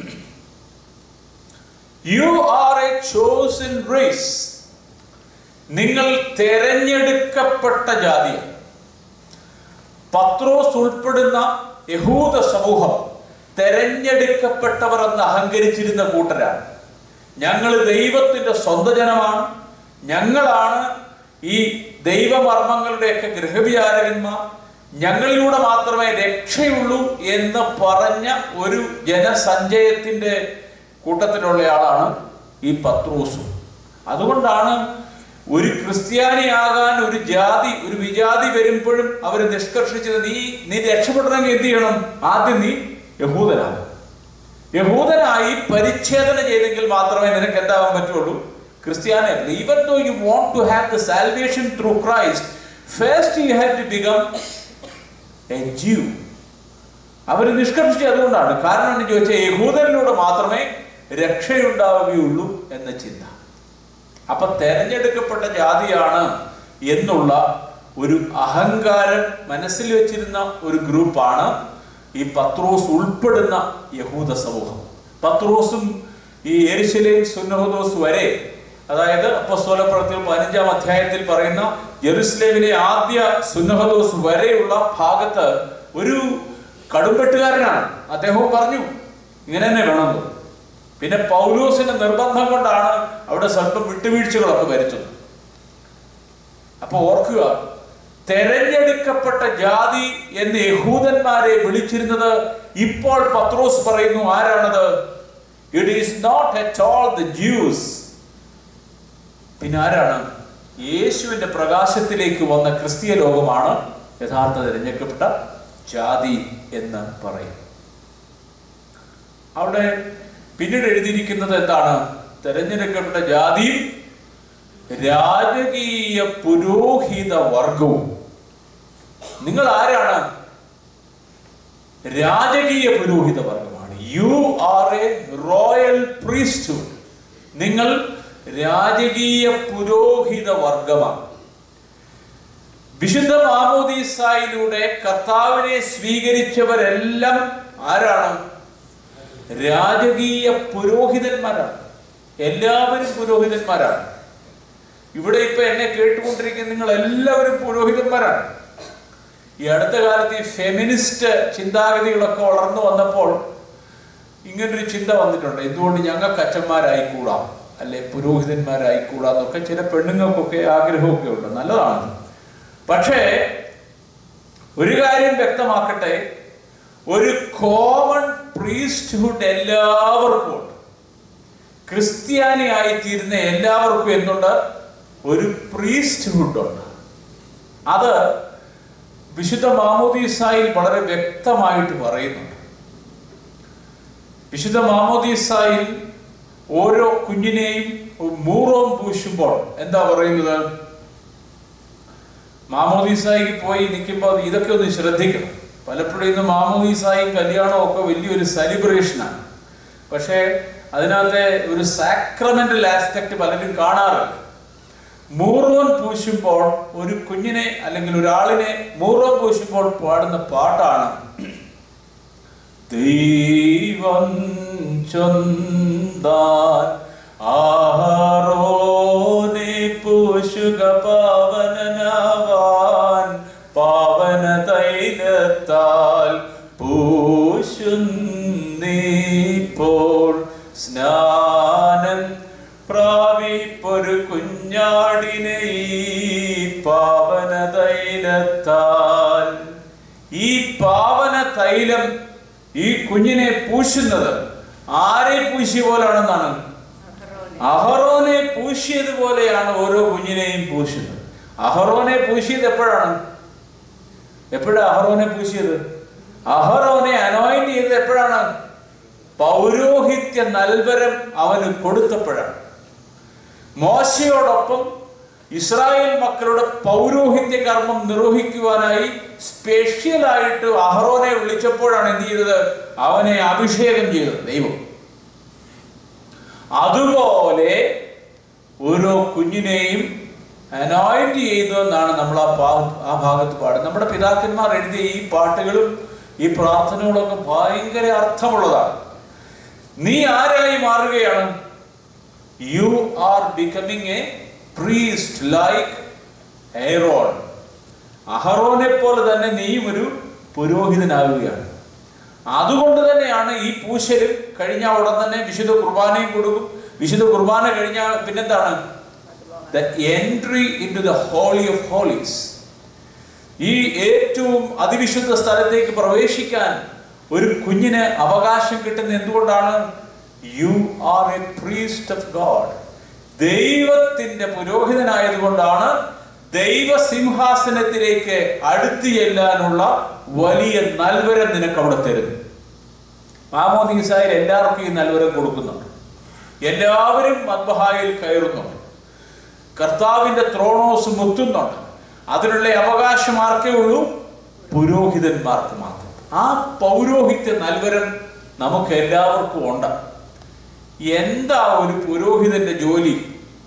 you are a chosen race നിങ്ങൾ തെരഞ്ഞെടുക്കപ്പെട്ട ജാതിയാണ് പത്രോസ് ഉൾപ്പെടുന്ന യഹൂദ സമൂഹം തെരഞ്ഞെടുക്കപ്പെട്ടവർ എന്ന് അഹങ്കരിച്ചിരുന്ന കൂട്ടരാണ് ഞങ്ങൾ ദൈവത്തിന്റെ സ്വന്തം ജനമാണ് ഞങ്ങളാണ് ഈ ദൈവമർമ്മങ്ങളുടെയൊക്കെ ഗൃഹവിചാരകന്മാർ ഞങ്ങളിലൂടെ മാത്രമേ രക്ഷയുള്ളൂ എന്ന് പറഞ്ഞ ഒരു ജനസഞ്ചയത്തിന്റെ കൂട്ടത്തിലുള്ള ആളാണ് ഈ പത്രൂസും അതുകൊണ്ടാണ് ഒരു ക്രിസ്ത്യാനിയാകാൻ ഒരു ജാതി ഒരു വിജാതി വരുമ്പോഴും അവർ നിഷ്കർഷിച്ചത് നീ നീ രക്ഷപ്പെടണമെങ്കിൽ എന്ത് ചെയ്യണം ആദ്യം നീ യഹൂദനാണ് യഹൂദനായി പരിച്ഛേദന ചെയ്തെങ്കിൽ മാത്രമേ നിനക്ക് എന്താവാൻ പറ്റുള്ളൂ ക്രിസ്ത്യാനി even though you want to have the salvation through Christ first you have to become a Jew അവർ നിഷ്കർഷിച്ചത് അതുകൊണ്ടാണ് കാരണം എന്ന് ചോദിച്ചാൽ യഹൂദനിലൂടെ മാത്രമേ രക്ഷയുണ്ടാവുകയുള്ളൂ എന്ന ചിന്ത അപ്പൊ തെരഞ്ഞെടുക്കപ്പെട്ട ജാതിയാണ് എന്നുള്ള ഒരു അഹങ്കാരം മനസ്സിൽ വെച്ചിരുന്ന ഒരു ഗ്രൂപ്പാണ് ഈ പത്രോസ് ഉൾപ്പെടുന്ന യഹൂദ സമൂഹം പത്രോസും ഈ എരിശിലേം സുന്നഹദോസ് വരെ അതായത് അപ്പസ്തോല പ്രവൃത്തികൾ പതിനഞ്ചാം അധ്യായത്തിൽ പറയുന്ന ജെറുസലേമിലെ ആദ്യ സുന്നഹദോസ് വരെയുള്ള ഭാഗത്ത് ഒരു കടുംപെട്ടുകാരനാണ് അദ്ദേഹവും പറഞ്ഞു ഇങ്ങനെ തന്നെ വേണമെന്ന് പിന്നെ പൗലോസിന്റെ നിർബന്ധം കൊണ്ടാണ് അവിടെ സ്വല്പം വിട്ടുവീഴ്ചകളൊക്കെ വരുത്തുന്നത് അപ്പൊ ഓർക്കുക തെരഞ്ഞെടുക്കപ്പെട്ട ജാതി എന്ന് യഹൂദന്മാരെ വിളിച്ചിരുന്നത് ഇപ്പോൾ പത്രോസ് പറയുന്നു ആരാണത് it is not at all the Jews പിന്നെ ആരാണ് യേശുവിന്റെ പ്രകാശത്തിലേക്ക് വന്ന ക്രിസ്തീയ ലോകമാണ് യഥാർത്ഥ തിരഞ്ഞെടുക്കപ്പെട്ട ജാതി എന്ന് പറയും അവിടെ പിന്നീട് എഴുതിയിരിക്കുന്നത് എന്താണ് തെരഞ്ഞെടുക്കപ്പെട്ട ജാതിയും രാജകീയ പുരോഹിത വർഗവും നിങ്ങൾ ആരാണ് രാജകീയ പുരോഹിത വർഗമാണ് you are a royal priesthood നിങ്ങൾ രാജകീയ പുരോഹിത വർഗമാണ് വിശുദ്ധ മാമോദീസായിലൂടെ കർത്താവിനെ സ്വീകരിച്ചവരെല്ലാം ആരാണ് രാജകീയ പുരോഹിതന്മാരാണ് എല്ലാവരും പുരോഹിതന്മാരാണ് ഇവിടെ ഇപ്പൊ എന്നെ കേട്ടുകൊണ്ടിരിക്കുന്ന നിങ്ങൾ എല്ലാവരും പുരോഹിതന്മാരാണ് ഈ അടുത്ത കാലത്ത് ഈ ഫെമിനിസ്റ്റ് ചിന്താഗതികളൊക്കെ വളർന്നു വന്നപ്പോൾ ഇങ്ങനൊരു ചിന്ത വന്നിട്ടുണ്ട് എന്തുകൊണ്ട് ഞങ്ങൾക്ക് അച്ഛന്മാരായിക്കൂടാ അല്ലെ പുരോഹിതന്മാരായിക്കൂടാ എന്നൊക്കെ ചില പെണ്ണുങ്ങൾക്കൊക്കെ ആഗ്രഹമൊക്കെ ഉണ്ട് നല്ലതാണ് പക്ഷേ ഒരു കാര്യം വ്യക്തമാക്കട്ടെ ഒരു കോമൺ പ്രീസ്റ്റ്ഹുഡ് എല്ലാവർക്കും ഉണ്ട് ക്രിസ്ത്യാനി ആയിത്തീരുന്ന എല്ലാവർക്കും എന്തുണ്ട് ഒരു പ്രീസ്റ്റ്ഹുഡ് ഉണ്ട് അത് വിശുദ്ധ മാമോദീസായിൽ വളരെ വ്യക്തമായിട്ട് പറയുന്നുണ്ട് വിശുദ്ധ മാമോദീസായിൽ ഓരോ കുഞ്ഞിനെയും മൂറോം പൂശുമ്പോൾ എന്താ പറയുന്നത് മാമോദീസായിക്ക് പോയി നിൽക്കുമ്പോൾ ഇതൊക്കെ ഒന്ന് ശ്രദ്ധിക്കണം പലപ്പോഴും ഇന്ന് മാമോദീസായും കല്യാണവും ഒക്കെ വലിയൊരു സെലിബ്രേഷനാണ് പക്ഷേ അതിനകത്തെ ഒരു സാക്രമെന്റൽ ആസ്പെക്ട് പലരും കാണാറില്ല മൂറോൻ പൂശുമ്പോൾ ഒരു കുഞ്ഞിനെ അല്ലെങ്കിൽ ഒരാളിനെ മൂറോൻ പൂശുമ്പോൾ പാടുന്ന പാട്ടാണ് ദൈവം ചൊന്താൻ ആഹാരോനെ പൂശുക പാവനനാവാൻ പാവന തൈലത്താൽ പൂശുന്നീപ്പോൾ സ്നാനം പ്രാപിപ്പൊരു കുഞ്ഞാടിനെ ഈ പാവന തൈലത്താൽ ഈ പാവന തൈലം ഈ കുഞ്ഞിനെ പൂശുന്നത് ആരെ പൂശിയ പോലാണെന്നാണ് അഹറോനെ പൂശിയതുപോലെയാണ് ഓരോ കുഞ്ഞിനെയും പൂശുന്നത് അഹറോനെ പൂശിയത് എപ്പോഴാണ് എപ്പോഴാണ് അഹറോനെ പൂശിയത് അഹറോനെ അനോയിന്റ് ചെയ്തത് എപ്പോഴാണ് പൗരോഹിത്യ നൽവരം അവന് കൊടുത്തപ്പോഴാണ് മോശയോടൊപ്പം ഇസ്രായേൽ മക്കളുടെ പൗരോഹിത്യ കർമ്മം നിർവഹിക്കുവാനായി സ്പെഷ്യലായിട്ട് അഹറോനെ വിളിച്ചപ്പോഴാണ് എന്ത് ചെയ്തത് അവനെ അഭിഷേകം ചെയ്തത് ദൈവം അതുപോലെ ഓരോ കുഞ്ഞിനെയും അനോയിന്റ് ചെയ്തു എന്നാണ് നമ്മൾ ആ പാ ആ ഭാഗത്ത് പാടുന്നത് നമ്മുടെ പിതാക്കന്മാർ എഴുതിയ ഈ പാട്ടുകളും ഈ പ്രാർത്ഥനകളൊക്കെ ഭയങ്കര അർത്ഥമുള്ളതാണ് നീ ആരായി മാറുകയാണ് you are becoming a priest like Aaron അഹറോനെ പോലെ തന്നെ നീയും ഒരു പുരോഹിതനാകുകയാണ് അതുകൊണ്ട് തന്നെയാണ് ഈ പൂശലും കഴിഞ്ഞ ഉടൻ തന്നെ വിശുദ്ധ കുർബാനയും കൊടുക്കും വിശുദ്ധ കുർബാന കഴിഞ്ഞ പിന്നെന്താണ് the entry into the holy of holies ഈ ഏറ്റവും അതിവിശുദ്ധ സ്ഥലത്തേക്ക് പ്രവേശിക്കാൻ ഒരു കുഞ്ഞിന് അവകാശം കിട്ടുന്ന എന്തുകൊണ്ടാണ് you are a priest of God ദൈവത്തിന്റെ പുരോഹിതനായതുകൊണ്ടാണ് ദൈവസിംഹാസനത്തിലേക്ക് അടുത്തു ചെല്ലാനുള്ള വലിയ നൽവരം നിനക്ക് അവിടെ തരുന്നു മാമോദീസായിൽ എല്ലാവർക്കും ഈ നൽവരം കൊടുക്കുന്നുണ്ട് എല്ലാവരും മദ്ബഹായിൽ കയറുന്നുണ്ട് കർത്താവിന്റെ ത്രോണോസ് മുത്തുന്നുണ്ട് അതിനുള്ള അവകാശം ആർക്കേ ഉള്ളൂ പുരോഹിതന്മാർക്ക് മാത്രം ആ പൗരോഹിത്യ നൽവരം നമുക്ക് എല്ലാവർക്കും ഉണ്ട് എന്താ ഒരു പുരോഹിതന്റെ ജോലി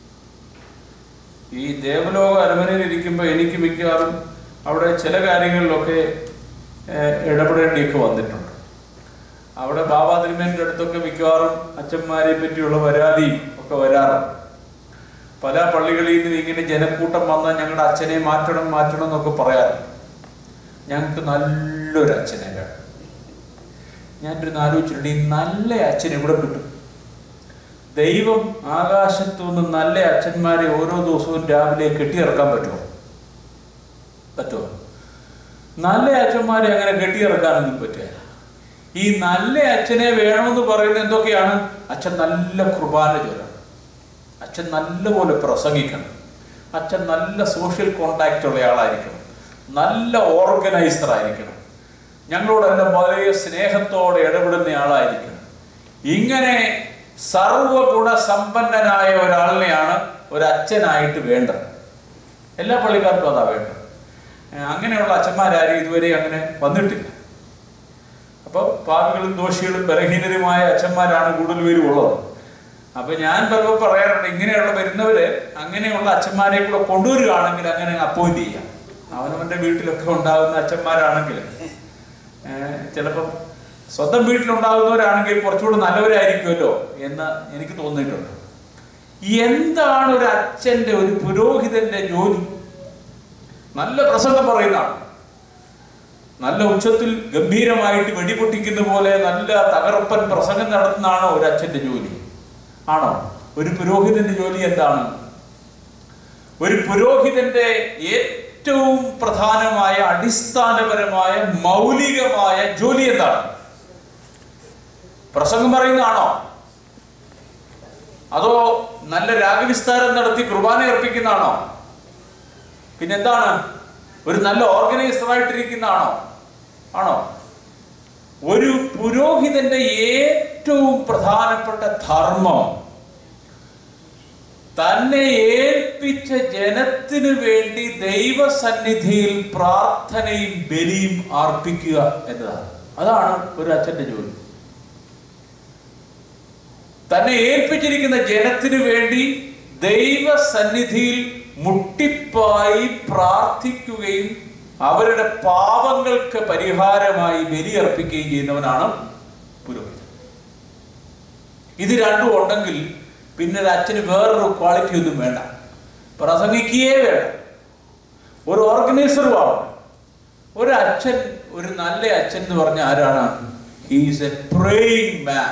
ഈ ദേവലോക അരമനയിൽ ഇരിക്കുമ്പോൾ എനിക്ക് മിക്കവാറും അവിടെ ചില കാര്യങ്ങളിലൊക്കെ ഏഹ്, ഇടപെടേണ്ടിയൊക്കെ വന്നിട്ടുണ്ട് അവിടെ ബാബാ തിരുമേൻ്റെ അടുത്തൊക്കെ മിക്കവാറും അച്ഛന്മാരെ പറ്റിയുള്ള പരാതിയും ഒക്കെ വരാറുണ്ട് പല പള്ളികളിൽ നിന്നും ഇങ്ങനെ ജനക്കൂട്ടം വന്നാൽ ഞങ്ങളുടെ അച്ഛനെ മാറ്റണം മാറ്റണം എന്നൊക്കെ പറയാറുണ്ട് ഞങ്ങൾക്ക് നല്ലൊരു അച്ഛനെ വേണം ഞാനൊരു ആലോചിച്ചിട്ടുണ്ട് ഈ നല്ല അച്ഛൻ എവിടെ കിട്ടും ദൈവം ആകാശത്തു നിന്ന് നല്ല അച്ഛന്മാരെ ഓരോ ദിവസവും രാവിലെ കെട്ടിയിറക്കാൻ പറ്റുമോ പറ്റുമോ നല്ല അച്ഛന്മാരെ അങ്ങനെ കെട്ടിയിറക്കാനൊന്നും പറ്റില്ല ഈ നല്ല അച്ഛനെ വേണമെന്ന് പറയുന്നത് എന്തൊക്കെയാണ് അച്ഛൻ നല്ല കുർബാന ചൊല്ലണം അച്ഛൻ നല്ലപോലെ പ്രസംഗിക്കണം അച്ഛൻ നല്ല സോഷ്യൽ കോണ്ടാക്റ്റ് ഉള്ള ആളായിരിക്കണം നല്ല ഓർഗനൈസർ ആയിരിക്കണം ഞങ്ങളോടെല്ലാം വളരെ സ്നേഹത്തോടെ ഇടപെടുന്ന ആളായിരിക്കണം ഇങ്ങനെ സർവഗുണ സമ്പന്നനായ ഒരാളിനെയാണ് ഒരു അച്ഛനായിട്ട് വേണ്ടത് എല്ലാ പള്ളിക്കാർക്കും അതാ വേണ്ടത് ഏഹ് അങ്ങനെയുള്ള അച്ഛന്മാരാരും ഇതുവരെ അങ്ങനെ വന്നിട്ടില്ല അപ്പോൾ പാപികളും ദോഷികളും ബലഹീനരുമായ അച്ഛന്മാരാണ് കൂടുതൽ പേരും ഉള്ളത് അപ്പൊ ഞാൻ പലപ്പോൾ പറയാറുണ്ട് ഇങ്ങനെയുള്ള വരുന്നവര് അങ്ങനെയുള്ള അച്ഛന്മാരെ കൂടെ കൊണ്ടുവരികയാണെങ്കിൽ അങ്ങനെ അപ്പോയിന്റ് ചെയ്യാം അവനവന്റെ വീട്ടിലൊക്കെ ഉണ്ടാകുന്ന അച്ഛന്മാരാണെങ്കിൽ ചിലപ്പം സ്വന്തം വീട്ടിലുണ്ടാകുന്നവരാണെങ്കിൽ കുറച്ചുകൂടി നല്ലവരായിരിക്കുമല്ലോ എന്ന് എനിക്ക് തോന്നിയിട്ടുണ്ട് എന്താണ് ഒരു അച്ഛന്റെ ഒരു പുരോഹിതന്റെ ജോലി നല്ല പ്രസംഗം പറയുന്നതാണ് നല്ല ഉച്ചത്തിൽ ഗംഭീരമായിട്ട് വെടിപൊട്ടിക്കുന്ന പോലെ നല്ല തകർപ്പൻ പ്രസംഗം നടത്തുന്നതാണോ ഒരു അച്ഛന്റെ ജോലി ആണോ ഒരു പുരോഹിതന്റെ ജോലി എന്താണ് ഒരു പുരോഹിതന്റെ ഏറ്റവും പ്രധാനമായ അടിസ്ഥാനപരമായ മൗലികമായ ജോലി എന്താണ് പ്രസംഗം പറയുന്നതാണോ അതോ നല്ല രാഗവിസ്താരം നടത്തി കുർബാന അർപ്പിക്കുന്നതാണോ പിന്നെന്താണ് ഒരു നല്ല ഓർഗനൈസർ ആയിട്ടിരിക്കുന്നതാണോ ആണോ ഒരു പുരോഹിതന്റെ ഏറ്റവും പ്രധാനപ്പെട്ട ധർമ്മം തന്നെ ഏൽപ്പിച്ച ജനത്തിനു വേണ്ടി ദൈവസന്നിധിയിൽ പ്രാർത്ഥനയും ബലിയും അർപ്പിക്കുക എന്നതാണ് അതാണ് ഒരു അച്ഛന്റെ ജോലി തന്നെ ഏൽപ്പിച്ചിരിക്കുന്ന ജനത്തിനു വേണ്ടി ദൈവസന്നിധിയിൽ മുട്ടിപ്പായി പ്രാർത്ഥിക്കുകയും അവരുടെ പാപങ്ങൾക്ക് പരിഹാരമായി ബലിയർപ്പിക്കുകയും ചെയ്യുന്നവനാണ് പുരോഹിതൻ ഇത് രണ്ടും ഉണ്ടെങ്കിൽ പിന്നെ ഒരു അച്ഛന് വേറൊരു ക്വാളിറ്റി ഒന്നും വേണ്ട പ്രസംഗിക്കുകയേ വേണ്ട ഒരു ഓർഗനൈസറും ആവണം ഒരു അച്ഛൻ ഒരു നല്ല അച്ഛൻ എന്ന് പറഞ്ഞ ആരാണ് ഹീസ് എ പ്രേയിങ് മാൻ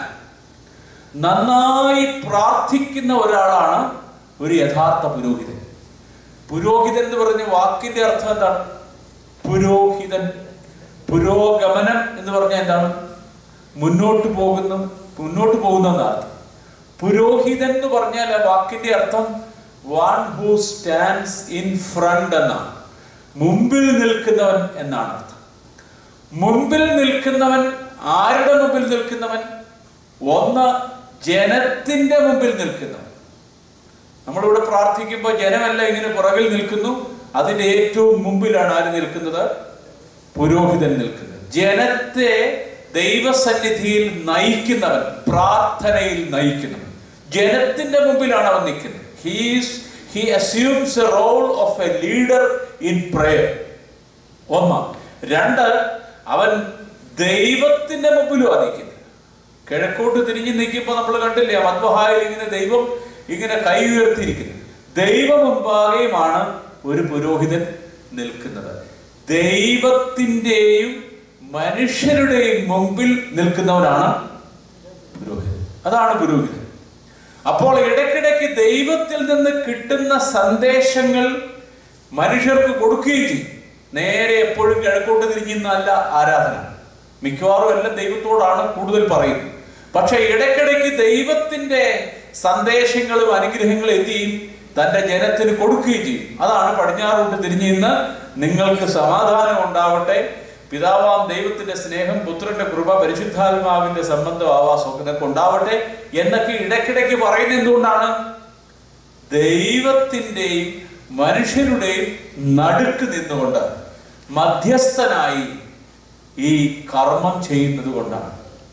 നന്നായി പ്രാർത്ഥിക്കുന്ന ഒരാളാണ് ഒരു യഥാർത്ഥ പുരോഹിതൻ പുരോഹിതൻ എന്ന് പറഞ്ഞ വാക്കിന്റെ അർത്ഥം എന്താണ് പുരോഹിതൻ പുരോഗമനം എന്ന് പറഞ്ഞാൽ എന്താണ് മുന്നോട്ട് പോകുന്നു മുന്നോട്ട് പോകുന്ന അർത്ഥം പുരോഹിതൻ എന്ന് പറഞ്ഞാൽ ആ വാക്കിന്റെ അർത്ഥം one who stands in front എന്നാണ് മുമ്പിൽ നിൽക്കുന്നവൻ എന്നാണ് അർത്ഥം മുമ്പിൽ നിൽക്കുന്നവൻ ആരുടെ മുമ്പിൽ നിൽക്കുന്നവൻ ഒന്ന് ജനത്തിന്റെ മുമ്പിൽ നിൽക്കുന്നവൻ നമ്മളിവിടെ പ്രാർത്ഥിക്കുമ്പോൾ ജനമല്ല ഇങ്ങനെ പുറകിൽ നിൽക്കുന്നു അതിന്റെ ഏറ്റവും മുമ്പിലാണ് ആര് നിൽക്കുന്നത് പുരോഹിതൻ നിൽക്കുന്നത് ജനത്തെ ദൈവസന്നിധിയിൽ നയിക്കുന്നവൻ പ്രാർത്ഥനയിൽ നയിക്കുന്നവൻ ജനത്തിന്റെ മുമ്പിലാണ് അവൻ നിൽക്കുന്നത് he's he assumes a role of a leader in prayer ഒന്ന് രണ്ട് അവൻ ദൈവത്തിന്റെ മുമ്പിലും നിൽക്കുന്നത് കിഴക്കോട്ട് തിരിഞ്ഞു നിൽക്കുമ്പോൾ നമ്മൾ കണ്ടില്ലേ ആ മദ്വഹായിൽ ഇങ്ങനെ ദൈവം ഇങ്ങനെ കൈ ഉയർത്തിയിരിക്കുന്നു ദൈവ മുമ്പാകെയുമാണ് ഒരു പുരോഹിതൻ നിൽക്കുന്നത് ദൈവത്തിൻ്റെയും മനുഷ്യരുടെയും മുമ്പിൽ നിൽക്കുന്നവനാണ് പുരോഹിതൻ അതാണ് പുരോഹിതൻ അപ്പോൾ ഇടയ്ക്കിടയ്ക്ക് ദൈവത്തിൽ നിന്ന് കിട്ടുന്ന സന്ദേശങ്ങൾ മനുഷ്യർക്ക് കൊടുക്കുകയും ചെയ്യും നേരെ എപ്പോഴും കിഴക്കോട്ട് തിരിഞ്ഞല്ല ആരാധന മിക്കവാറും എല്ലാം ദൈവത്തോടാണ് കൂടുതൽ പറയുന്നത് പക്ഷെ ഇടയ്ക്കിടയ്ക്ക് ദൈവത്തിന്റെ സന്ദേശങ്ങളും അനുഗ്രഹങ്ങളും എന്ത് ചെയ്യും തന്റെ ജനത്തിന് കൊടുക്കുകയും ചെയ്യും അതാണ് പടിഞ്ഞാറോട്ട് തിരിഞ്ഞു നിന്ന് നിങ്ങൾക്ക് സമാധാനം ഉണ്ടാവട്ടെ പിതാവാം ദൈവത്തിന്റെ സ്നേഹം പുത്രന്റെ കൃപ പരിശുദ്ധാത്മാവിന്റെ സംബന്ധം ആവാസം ഇതൊക്കെ ഉണ്ടാവട്ടെ എന്നൊക്കെ ഇടയ്ക്കിടയ്ക്ക് പറയുന്നത് എന്തുകൊണ്ടാണ് ദൈവത്തിൻ്റെയും മനുഷ്യരുടെയും നടുക്ക് നിന്നുകൊണ്ട് മധ്യസ്ഥനായി ഈ കർമ്മം ചെയ്യുന്നത് കൊണ്ടാണ്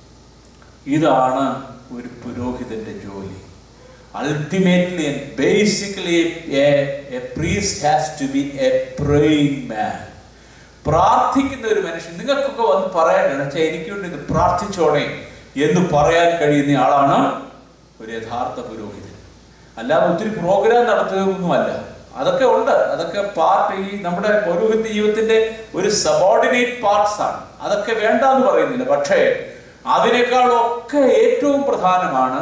ഇതാണ് ഒരു പുരോഹിതന്റെ ജോലി ultimately and basically a priest has to be a praying man പ്രാർത്ഥിക്കുന്ന ഒരു മനുഷ്യൻ നിങ്ങൾക്കൊക്കെ വന്ന് പറയാനാണ് വെച്ചാൽ എനിക്ക് വേണ്ടി ഇത് പ്രാർത്ഥിച്ചോണേ എന്ന് പറയാൻ കഴിയുന്ന ആളാണ് ഒരു യഥാർത്ഥ പുരോഹിതൻ അല്ലാതെ ഒത്തിരി പ്രോഗ്രാം നടത്തുകയൊന്നുമല്ല അതൊക്കെ ഉണ്ട് അതൊക്കെ പാർട്ട് ഈ നമ്മുടെ പൗരോഹിത്യ ജീവിതത്തിന്റെ ഒരു സബോർഡിനേറ്റ് പാർട്സ് ആണ് അതൊക്കെ വേണ്ട എന്ന് പറയുന്നില്ല പക്ഷേ അതിനേക്കാളൊക്കെ ഏറ്റവും പ്രധാനമാണ്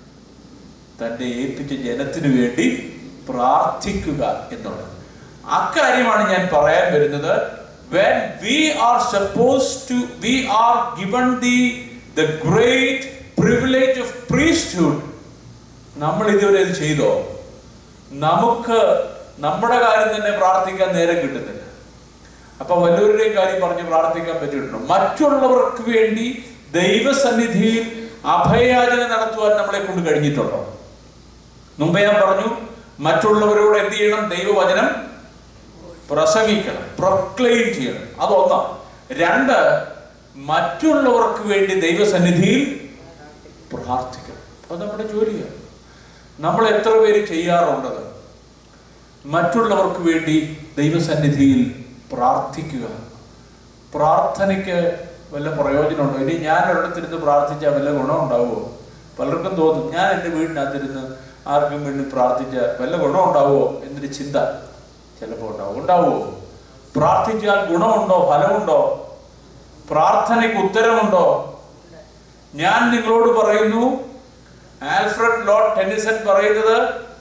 തന്റെ ഏൽപ്പിച്ച ജനത്തിനു വേണ്ടി പ്രാർത്ഥിക്കുക എന്നുള്ളത് അക്കാര്യമാണ് ഞാൻ പറയാൻ വരുന്നത് when we are supposed to we are given the the great privilege of priesthood നമ്മൾ ഇതുവരെ ഇത് ചെയ്തോ നമുക്ക് നമ്മുടെ കാര്യം തന്നെ പ്രാർത്ഥിക്കാൻ നേരം കിട്ടുന്നില്ല അപ്പൊ വല്ലവരുടെയും കാര്യം പറഞ്ഞ് പ്രാർത്ഥിക്കാൻ പറ്റിയിട്ടുണ്ടോ മറ്റുള്ളവർക്ക് വേണ്ടി ദൈവസന്നിധിയിൽ അഭയാചന നടത്തുവാൻ നമ്മളെ കൊണ്ട് കഴിഞ്ഞിട്ടുണ്ടോ മുമ്പേ ഞാൻ പറഞ്ഞു മറ്റുള്ളവരോട് എന്ത് ചെയ്യണം ദൈവവചനം പ്രസംഗിക്കണം പ്രൊക്ലെയിം ചെയ്യണം അതൊന്നാം രണ്ട് മറ്റുള്ളവർക്ക് വേണ്ടി ദൈവസന്നിധിയിൽ പ്രാർത്ഥിക്കണം അത് നമ്മുടെ ജോലിയാണ് നമ്മൾ എത്ര പേര് ചെയ്യാറുണ്ടത് മറ്റുള്ളവർക്ക് വേണ്ടി ദൈവസന്നിധിയിൽ പ്രാർത്ഥിക്കുക പ്രാർത്ഥനയ്ക്ക് വല്ല പ്രയോജനമുണ്ടോ ഇനി ഞാൻ ഒരിടത്തിരുന്ന് പ്രാർത്ഥിച്ചാൽ വല്ല ഗുണമുണ്ടാവുമോ പലർക്കും തോന്നും ഞാൻ എൻ്റെ വീടിനകത്തിരുന്ന് ആർക്കും വേണ്ടി പ്രാർത്ഥിച്ചാൽ വല്ല ഗുണമുണ്ടാവുമോ എന്നൊരു ചിന്ത ചിലപ്പോൾ ഉണ്ടാവും ഉണ്ടാവുമോ പ്രാർത്ഥിച്ചാൽ ഗുണമുണ്ടോ ഫലമുണ്ടോ പ്രാർത്ഥനയ്ക്ക് ഉത്തരമുണ്ടോ ഞാൻ നിങ്ങളോട് പറയുന്നു ആൽഫ്രഡ് ലോർഡ് ടെന്നിസൺ പറയുന്നത്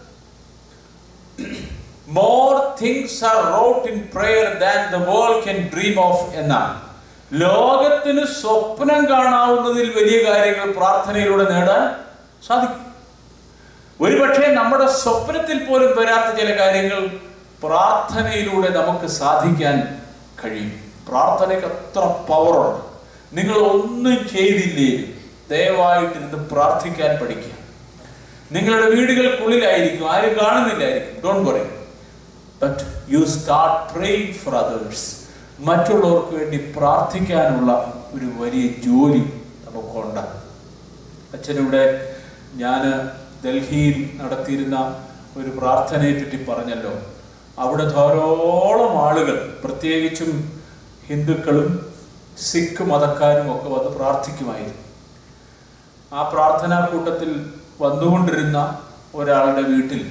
more things are wrought in prayer than the world can dream of എന്നാണ് ലോകത്തിന് സ്വപ്നം കാണാവുന്നതിൽ വലിയ കാര്യങ്ങൾ പ്രാർത്ഥനയിലൂടെ നേടാൻ സാധിക്കും ഒരുപക്ഷെ നമ്മുടെ സ്വപ്നത്തിൽ പോലും വരാത്ത ചില കാര്യങ്ങൾ പ്രാർത്ഥനയിലൂടെ നമുക്ക് സാധിക്കാൻ കഴിയും പ്രാർത്ഥനയ്ക്ക് അത്ര പവറുണ്ട് നിങ്ങൾ ഒന്നും ചെയ്തില്ലേ ദയവായിട്ടിരുന്ന് പ്രാർത്ഥിക്കാൻ പഠിക്കുക നിങ്ങളുടെ വീടുകൾക്കുള്ളിലായിരിക്കും ആരും കാണുന്നില്ലായിരിക്കും don't worry but you start praying for others മറ്റുള്ളവർക്ക് വേണ്ടി പ്രാർത്ഥിക്കാനുള്ള ഒരു വലിയ ജോലി നമുക്കുണ്ട് അച്ഛനിവിടെ ഞാൻ ഡൽഹിയിൽ നടത്തിയിരുന്ന ഒരു പ്രാർത്ഥനയെ പറ്റി പറഞ്ഞല്ലോ അവിടെ ധാരാളം ആളുകൾ പ്രത്യേകിച്ചും ഹിന്ദുക്കളും സിഖ് മതക്കാരും ഒക്കെ വന്ന് പ്രാർത്ഥിക്കുമായിരുന്നു ആ പ്രാർത്ഥനാ കൂട്ടത്തിൽ വന്നുകൊണ്ടിരുന്ന ഒരാളുടെ വീട്ടിൽ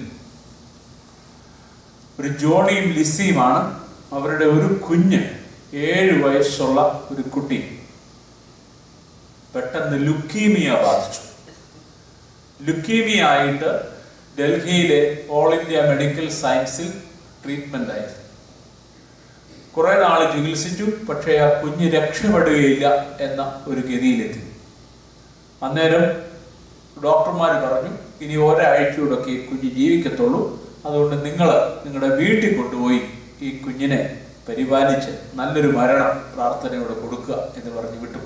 ഒരു ജോണിയും ലിസിയുമാണ് അവരുടെ ഒരു കുഞ്ഞ് ഏഴ് വയസ്സുള്ള ഒരു കുട്ടി പെട്ടെന്ന് ലുക്കീമിയ ബാധിച്ചു ലുക്കീമിയ ആയിട്ട് ഡൽഹിയിലെ ഓൾ ഇന്ത്യ മെഡിക്കൽ സയൻസിൽ ട്രീറ്റ്മെന്റ് ആയിരുന്നു കുറെ നാൾ ചികിത്സിച്ചു പക്ഷേ ആ കുഞ്ഞ് രക്ഷപ്പെടുകയില്ല എന്ന ഒരു ഗതിയിലെത്തി അന്നേരം ഡോക്ടർമാർ പറഞ്ഞു ഇനി ഒരാഴ്ചയോടൊക്കെ ഈ കുഞ്ഞ് ജീവിക്കത്തുള്ളൂ അതുകൊണ്ട് നിങ്ങൾ നിങ്ങളുടെ വീട്ടിൽ കൊണ്ടുപോയി ഈ കുഞ്ഞിനെ പരിപാലിച്ച് നല്ലൊരു മരണം പ്രാർത്ഥനയോടെ കൊടുക്കുക എന്ന് പറഞ്ഞു വിട്ടു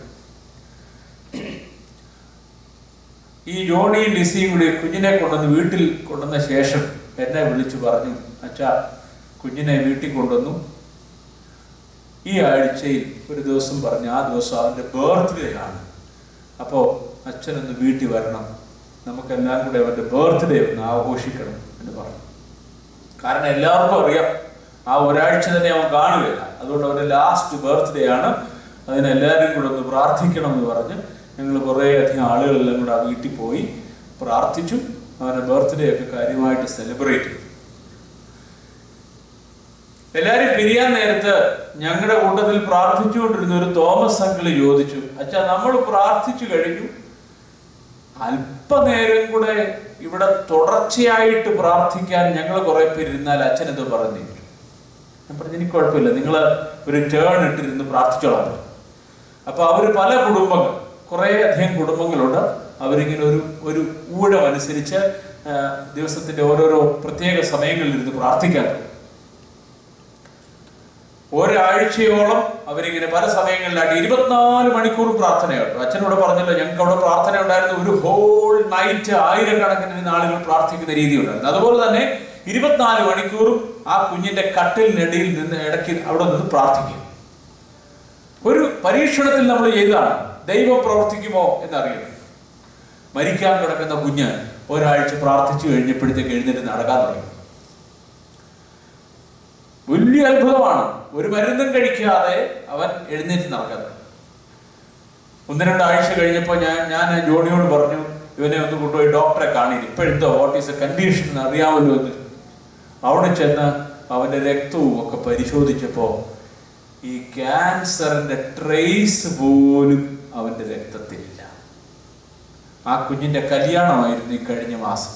ഈ ജോണിയും ലിസിയും കൂടി കുഞ്ഞിനെ കൊണ്ടുവന്ന് വീട്ടിൽ കൊണ്ടുവന്ന ശേഷം എന്നെ വിളിച്ചു പറഞ്ഞു അച്ഛാ കുഞ്ഞിനെ വീട്ടിൽ കൊണ്ടുവന്നു ഈ ആഴ്ചയിൽ ഒരു ദിവസം പറഞ്ഞു ആ ദിവസം അവൻ്റെ ബർത്ത്ഡേ ആണ് അപ്പോൾ അച്ഛനൊന്ന് വീട്ടിൽ വരണം നമുക്കെല്ലാം കൂടെ അവൻ്റെ ബർത്ത്ഡേ ഒന്ന് ആഘോഷിക്കണം എന്ന് പറഞ്ഞു കാരണം എല്ലാവർക്കും അറിയാം ആ ഒരാഴ്ച തന്നെ അവൻ കാണുകയില്ല അതുകൊണ്ട് അവൻ്റെ ലാസ്റ്റ് ബർത്ത്ഡേ ആണ് അതിന് എല്ലാവരും കൂടെ ഒന്ന് പ്രാർത്ഥിക്കണം എന്ന് പറഞ്ഞ് ഞങ്ങൾ കുറേ അധികം ആളുകളെല്ലാം കൂടെ ആ വീട്ടിൽ പോയി പ്രാർത്ഥിച്ചു അവൻ്റെ ബർത്ത്ഡേ ഒക്കെ കാര്യമായിട്ട് സെലിബ്രേറ്റ് ചെയ്തു എല്ലാരും പിരിയാൻ നേരത്ത് ഞങ്ങളുടെ കൂട്ടത്തിൽ പ്രാർത്ഥിച്ചുകൊണ്ടിരുന്ന ഒരു തോമസ് അങ്കിള് ചോദിച്ചു അച്ഛാ നമ്മൾ പ്രാർത്ഥിച്ചു കഴിഞ്ഞു അല്പനേരം കൂടെ ഇവിടെ തുടർച്ചയായിട്ട് പ്രാർത്ഥിക്കാൻ ഞങ്ങൾ കുറെ പേര് ഇരുന്നാൽ അച്ഛൻ ഇത് പറഞ്ഞു ഞാൻ പറഞ്ഞു എനിക്ക് കുഴപ്പമില്ല നിങ്ങൾ ഒരു ടേൺ ഇട്ടിരുന്ന് പ്രാർത്ഥിച്ചോളാം പറഞ്ഞു. അപ്പൊ അവര് പല കുടുംബങ്ങൾ കുറെ അധികം കുടുംബങ്ങളുണ്ട് അവരിങ്ങനെ ഒരു ഒരു ഊഴം അനുസരിച്ച് ആ, ദിവസത്തിന്റെ ഓരോരോ പ്രത്യേക സമയങ്ങളിൽ ഇരുന്ന് പ്രാർത്ഥിക്കാൻ തുടങ്ങി. ഒരാഴ്ചയോളം അവരിങ്ങനെ പല സമയങ്ങളിലായിട്ട് ഇരുപത്തിനാല് മണിക്കൂർ പ്രാർത്ഥനയുണ്ട് അച്ഛനോട് പറഞ്ഞല്ലോ ഞങ്ങൾക്ക് അവിടെ പ്രാർത്ഥന ഉണ്ടായിരുന്നു ഒരു ഹോൾ നൈറ്റ് ആയിരക്കണക്കിന് ഇരുന്ന് ആളുകൾ പ്രാർത്ഥിക്കുന്ന രീതി ഉണ്ടായിരുന്നു അതുപോലെ തന്നെ ഇരുപത്തിനാല് മണിക്കൂറും ആ കുഞ്ഞിന്റെ കട്ടിലിനടിയിൽ നിന്ന് ഇടയ്ക്ക് അവിടെ നിന്ന് പ്രാർത്ഥിക്കും ഒരു പരീക്ഷണത്തിൽ നമ്മൾ ചെയ്തതാണ് ദൈവം പ്രവർത്തിക്കുമോ എന്നറിയണം മരിക്കാൻ കിടക്കുന്ന കുഞ്ഞ് ഒരാഴ്ച പ്രാർത്ഥിച്ചു കഴിഞ്ഞപ്പോഴത്തേക്ക് എഴുന്നേറ്റ് നടക്കാൻ തുടങ്ങി വലിയ അത്ഭുതമാണ് ഒരു മരുന്നും കഴിക്കാതെ അവൻ എഴുന്നേറ്റ് നടക്കാൻ തുടങ്ങി ഒന്ന് രണ്ടാഴ്ച കഴിഞ്ഞപ്പോൾ ഞാൻ ഞാൻ ജോണിയോട് പറഞ്ഞു ഇവനെ ഒന്ന് കൊണ്ടുപോയി ഡോക്ടറെ കാണില്ല ഇപ്പോഴെന്തോ വാട്ട് ഈസ് എ കണ്ടീഷൻ എന്ന് അറിയാമല്ലോ എന്ന് അവിടെ ചെന്ന് അവന്റെ രക്തവും ഒക്കെ പരിശോധിച്ചപ്പോൾ ഈ ക്യാൻസറിന്റെ ട്രേസ് പോലും അവന്റെ രക്തത്തിലില്ല ആ കുഞ്ഞിന്റെ കല്യാണമായിരുന്നു ഈ കഴിഞ്ഞ മാസം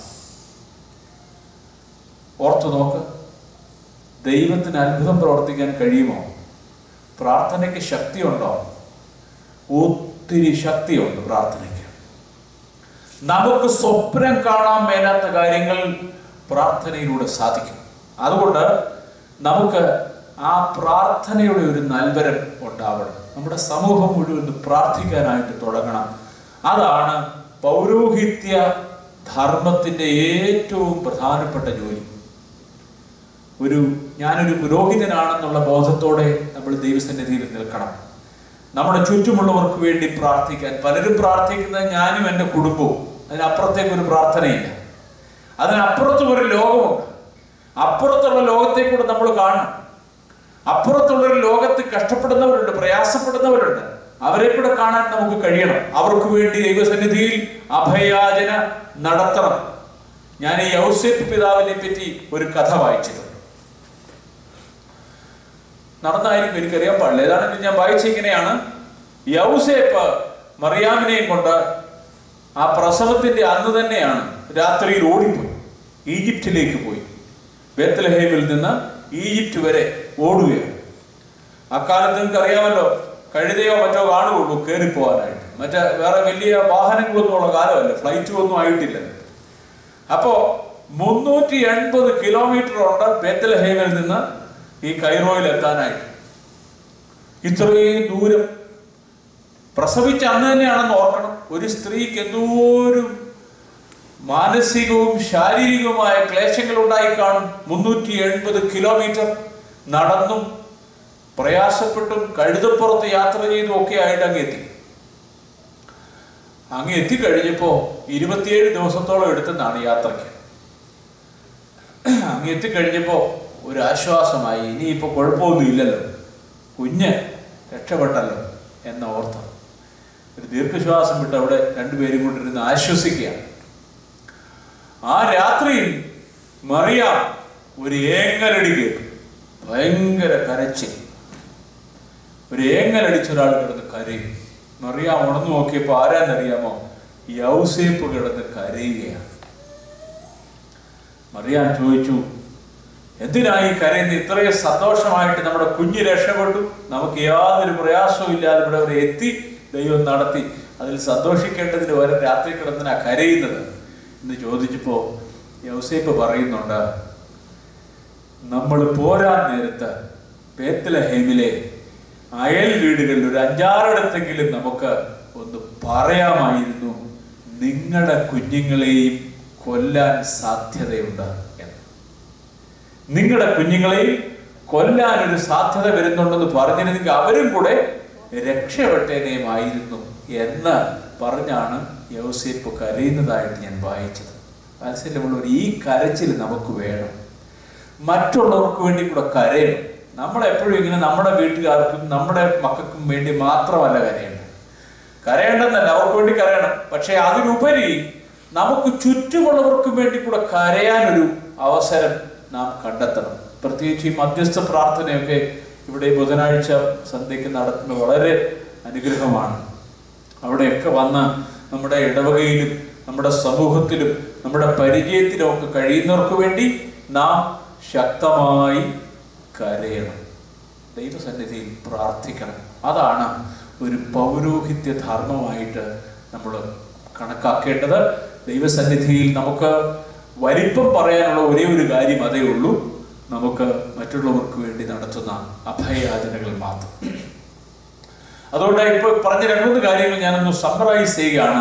ഓർത്തു നോക്ക് ദൈവത്തിന് അത്ഭുതം പ്രവർത്തിക്കാൻ കഴിയുമോ പ്രാർത്ഥനയ്ക്ക് ശക്തിയുണ്ടോ ഒത്തിരി ശക്തിയുണ്ട് പ്രാർത്ഥനയ്ക്ക് നമുക്ക് സ്വപ്നം കാണാൻ മേലാത്ത കാര്യങ്ങൾ പ്രാർത്ഥനയിലൂടെ സാധിക്കും അതുകൊണ്ട് നമുക്ക് ആ പ്രാർത്ഥനയുടെ ഒരു നൽവരം ഉണ്ടാവണം നമ്മുടെ സമൂഹം മുഴുവൻ പ്രാർത്ഥിക്കാനായിട്ട് തുടങ്ങണം അതാണ് പൗരോഹിത്യ ധർമ്മത്തിന്റെ ഏറ്റവും പ്രധാനപ്പെട്ട ജോലി ഒരു ഞാനൊരു പുരോഹിതനാണെന്നുള്ള ബോധത്തോടെ നമ്മൾ ദൈവസന്നിധിയിൽ നിൽക്കണം നമ്മുടെ ചുറ്റുമുള്ളവർക്ക് വേണ്ടി പ്രാർത്ഥിക്കാൻ പലരും പ്രാർത്ഥിക്കുന്നത് ഞാനും എൻ്റെ കുടുംബവും അതിനപ്പുറത്തേക്ക് ഒരു പ്രാർത്ഥനയില്ല അതിനപ്പുറത്തും ഒരു ലോകമുണ്ട് അപ്പുറത്തുള്ള ലോകത്തെ കൂടെ നമ്മൾ കാണണം അപ്പുറത്തുള്ള ഒരു ലോകത്ത് കഷ്ടപ്പെടുന്നവരുണ്ട് പ്രയാസപ്പെടുന്നവരുണ്ട് അവരെ കൂടെ കാണാൻ നമുക്ക് കഴിയണം അവർക്ക് വേണ്ടി ദൈവസന്നിധിയിൽ അഭയാചന നടത്തണം ഞാൻ ഈ ഔസേപ്പ് പിതാവിനെ പറ്റി ഒരു കഥ വായിച്ചിട്ടുണ്ട് നടന്നായിരിക്കും എനിക്കറിയാൻ പാടില്ല ഏതാണെങ്കിൽ ഞാൻ വായിച്ചിങ്ങനെയാണ് യൗസേപ്പ് മറിയാമിനെയും കൊണ്ട് ആ പ്രസവത്തിന്റെ അന്ന് തന്നെയാണ് രാത്രിയിൽ ഓടിപ്പോയി ഈജിപ്തിലേക്ക് പോയി ബേത്തലഹേമിൽ നിന്ന് ഈജിപ്റ്റ് വരെ ഓടുകയാണ് അക്കാലത്ത് നിങ്ങൾക്ക് അറിയാമല്ലോ കഴുതയോ മറ്റോ കാണുകയുള്ളൂ കയറിപ്പോവാനായിട്ട് മറ്റേ വേറെ വലിയ വാഹനങ്ങളൊന്നും ഉള്ള കാലമല്ല ഫ്ലൈറ്റ് ഒന്നും ആയിട്ടില്ല അപ്പോ മുന്നൂറ്റി എൺപത് കിലോമീറ്റർ ഉണ്ട് ബേത്തലഹേമിൽ നിന്ന് ഈ കൈറോയിൽ എത്താനായിട്ട് ഇത്രയും ദൂരം പ്രസവിച്ച അന്ന് തന്നെയാണെന്ന് ഓർക്കണം ഒരു സ്ത്രീക്ക് എന്തോരം മാനസികവും ശാരീരികവുമായ ക്ലേശങ്ങൾ ഉണ്ടായി കാണും മുന്നൂറ്റി എൺപത് കിലോമീറ്റർ നടന്നും പ്രയാസപ്പെട്ടും കഴുതപ്പുറത്ത് യാത്ര ചെയ്തും ഒക്കെ ആയിട്ട് അങ്ങ് എത്തി അങ്ങ് എത്തിക്കഴിഞ്ഞപ്പോ ഇരുപത്തിയേഴ് ദിവസത്തോളം എടുത്തെന്നാണ് യാത്രയ്ക്ക് അങ്ങ് എത്തിക്കഴിഞ്ഞപ്പോ ഒരു ആശ്വാസമായി ഇനിയിപ്പോ കുഴപ്പമൊന്നും ഇല്ലല്ലോ കുഞ്ഞ് രക്ഷപ്പെട്ടല്ലോ എന്ന ഓർത്തം ഒരു ദീർഘശ്വാസം വിട്ട് അവിടെ രണ്ടുപേരും കൊണ്ടിരുന്ന് ആശ്വസിക്കുകയാണ് ആ രാത്രിയിൽ മറിയാം ഒരു ഏങ്ങലടി കേട്ടു ഭയങ്കര കരച്ചിൽ ഒരു ഏങ്ങലടിച്ച ഒരാൾ കിടന്ന് കരയും മറിയാം ഉണർന്നു നോക്കിയപ്പോ ആരാന്നറിയാമോ യൗസേപ്പ് കിടന്ന് കരയുകയാണ് മറിയാൻ ചോദിച്ചു എന്തിനായി കരയുന്ന ഇത്രയും സന്തോഷമായിട്ട് നമ്മുടെ കുഞ്ഞ് രക്ഷപ്പെട്ടു നമുക്ക് യാതൊരു പ്രയാസവും ഇല്ലാതെ ഇവിടെ വരെ എത്തി ദൈവം നടത്തി അതിൽ സന്തോഷിക്കേണ്ടതിന് വരെ രാത്രി കിടന്നിനാ കരയുന്നത് എന്ന് ചോദിച്ചപ്പോ യൗസേപ്പ് പറയുന്നുണ്ട് നമ്മൾ പോരാൻ നേരത്ത് ബേത്തലഹേമിലെ അയൽ വീടുകളിൽ ഒരു അഞ്ചാറിടത്തെങ്കിലും നമുക്ക് ഒന്ന് പറയാമായിരുന്നു നിങ്ങളുടെ കുഞ്ഞുങ്ങളെയും കൊല്ലാൻ സാധ്യതയുണ്ട് എന്ന് നിങ്ങളുടെ കുഞ്ഞുങ്ങളെയും കൊല്ലാൻ ഒരു സാധ്യത വരുന്നുണ്ടെന്ന് പറഞ്ഞിരുന്നെങ്കിൽ അവരും കൂടെ രക്ഷപ്പെട്ടേനെയുമായിരുന്നു എന്ന് പറഞ്ഞാണ് യൗസേപ്പ് കരയുന്നതായിട്ട് ഞാൻ വായിച്ചത് വാത്സല്യമുള്ളവർ ഈ കരച്ചിൽ നമുക്ക് വേണം മറ്റുള്ളവർക്ക് വേണ്ടി കൂടെ കരയണം നമ്മളെപ്പോഴും ഇങ്ങനെ നമ്മുടെ വീട്ടുകാർക്കും നമ്മുടെ മക്കൾക്കും വേണ്ടി മാത്രമല്ല കരയേണ്ടത് കരയേണ്ടെന്നല്ല അവർക്ക് വേണ്ടി കരയണം പക്ഷെ അതിനുപരി നമുക്ക് ചുറ്റുമുള്ളവർക്കും വേണ്ടി കൂടെ കരയാനൊരു അവസരം നാം കണ്ടെത്തണം പ്രത്യേകിച്ച് ഈ മധ്യസ്ഥ പ്രാർത്ഥനയൊക്കെ ഇവിടെ ബുധനാഴ്ച സന്ധ്യയ്ക്ക് നടത്തുന്നത് വളരെ അനുഗ്രഹമാണ് അവിടെയൊക്കെ വന്ന് നമ്മുടെ ഇടവകയിലും നമ്മുടെ സമൂഹത്തിലും നമ്മുടെ പരിചയത്തിലും ഒക്കെ കഴിയുന്നവർക്ക് വേണ്ടി നാം ശക്തമായി കരയണം ദൈവസന്നിധിയിൽ പ്രാർത്ഥിക്കണം അതാണ് ഒരു പൗരോഹിത്യ ധർമ്മമായിട്ട് നമ്മൾ കണക്കാക്കേണ്ടത് ദൈവസന്നിധിയിൽ നമുക്ക് വലിപ്പം പറയാനുള്ള ഒരേ ഒരു കാര്യം അതേ ഉള്ളൂ നമുക്ക് മറ്റുള്ളവർക്ക് വേണ്ടി നടത്തുന്ന അഭയയാചനകൾ മാത്രം അതുകൊണ്ട് ഇപ്പോൾ പറഞ്ഞ രണ്ട് മൂന്ന് കാര്യങ്ങൾ ഞാനൊന്ന് സമ്മറൈസ് ചെയ്യുകയാണ്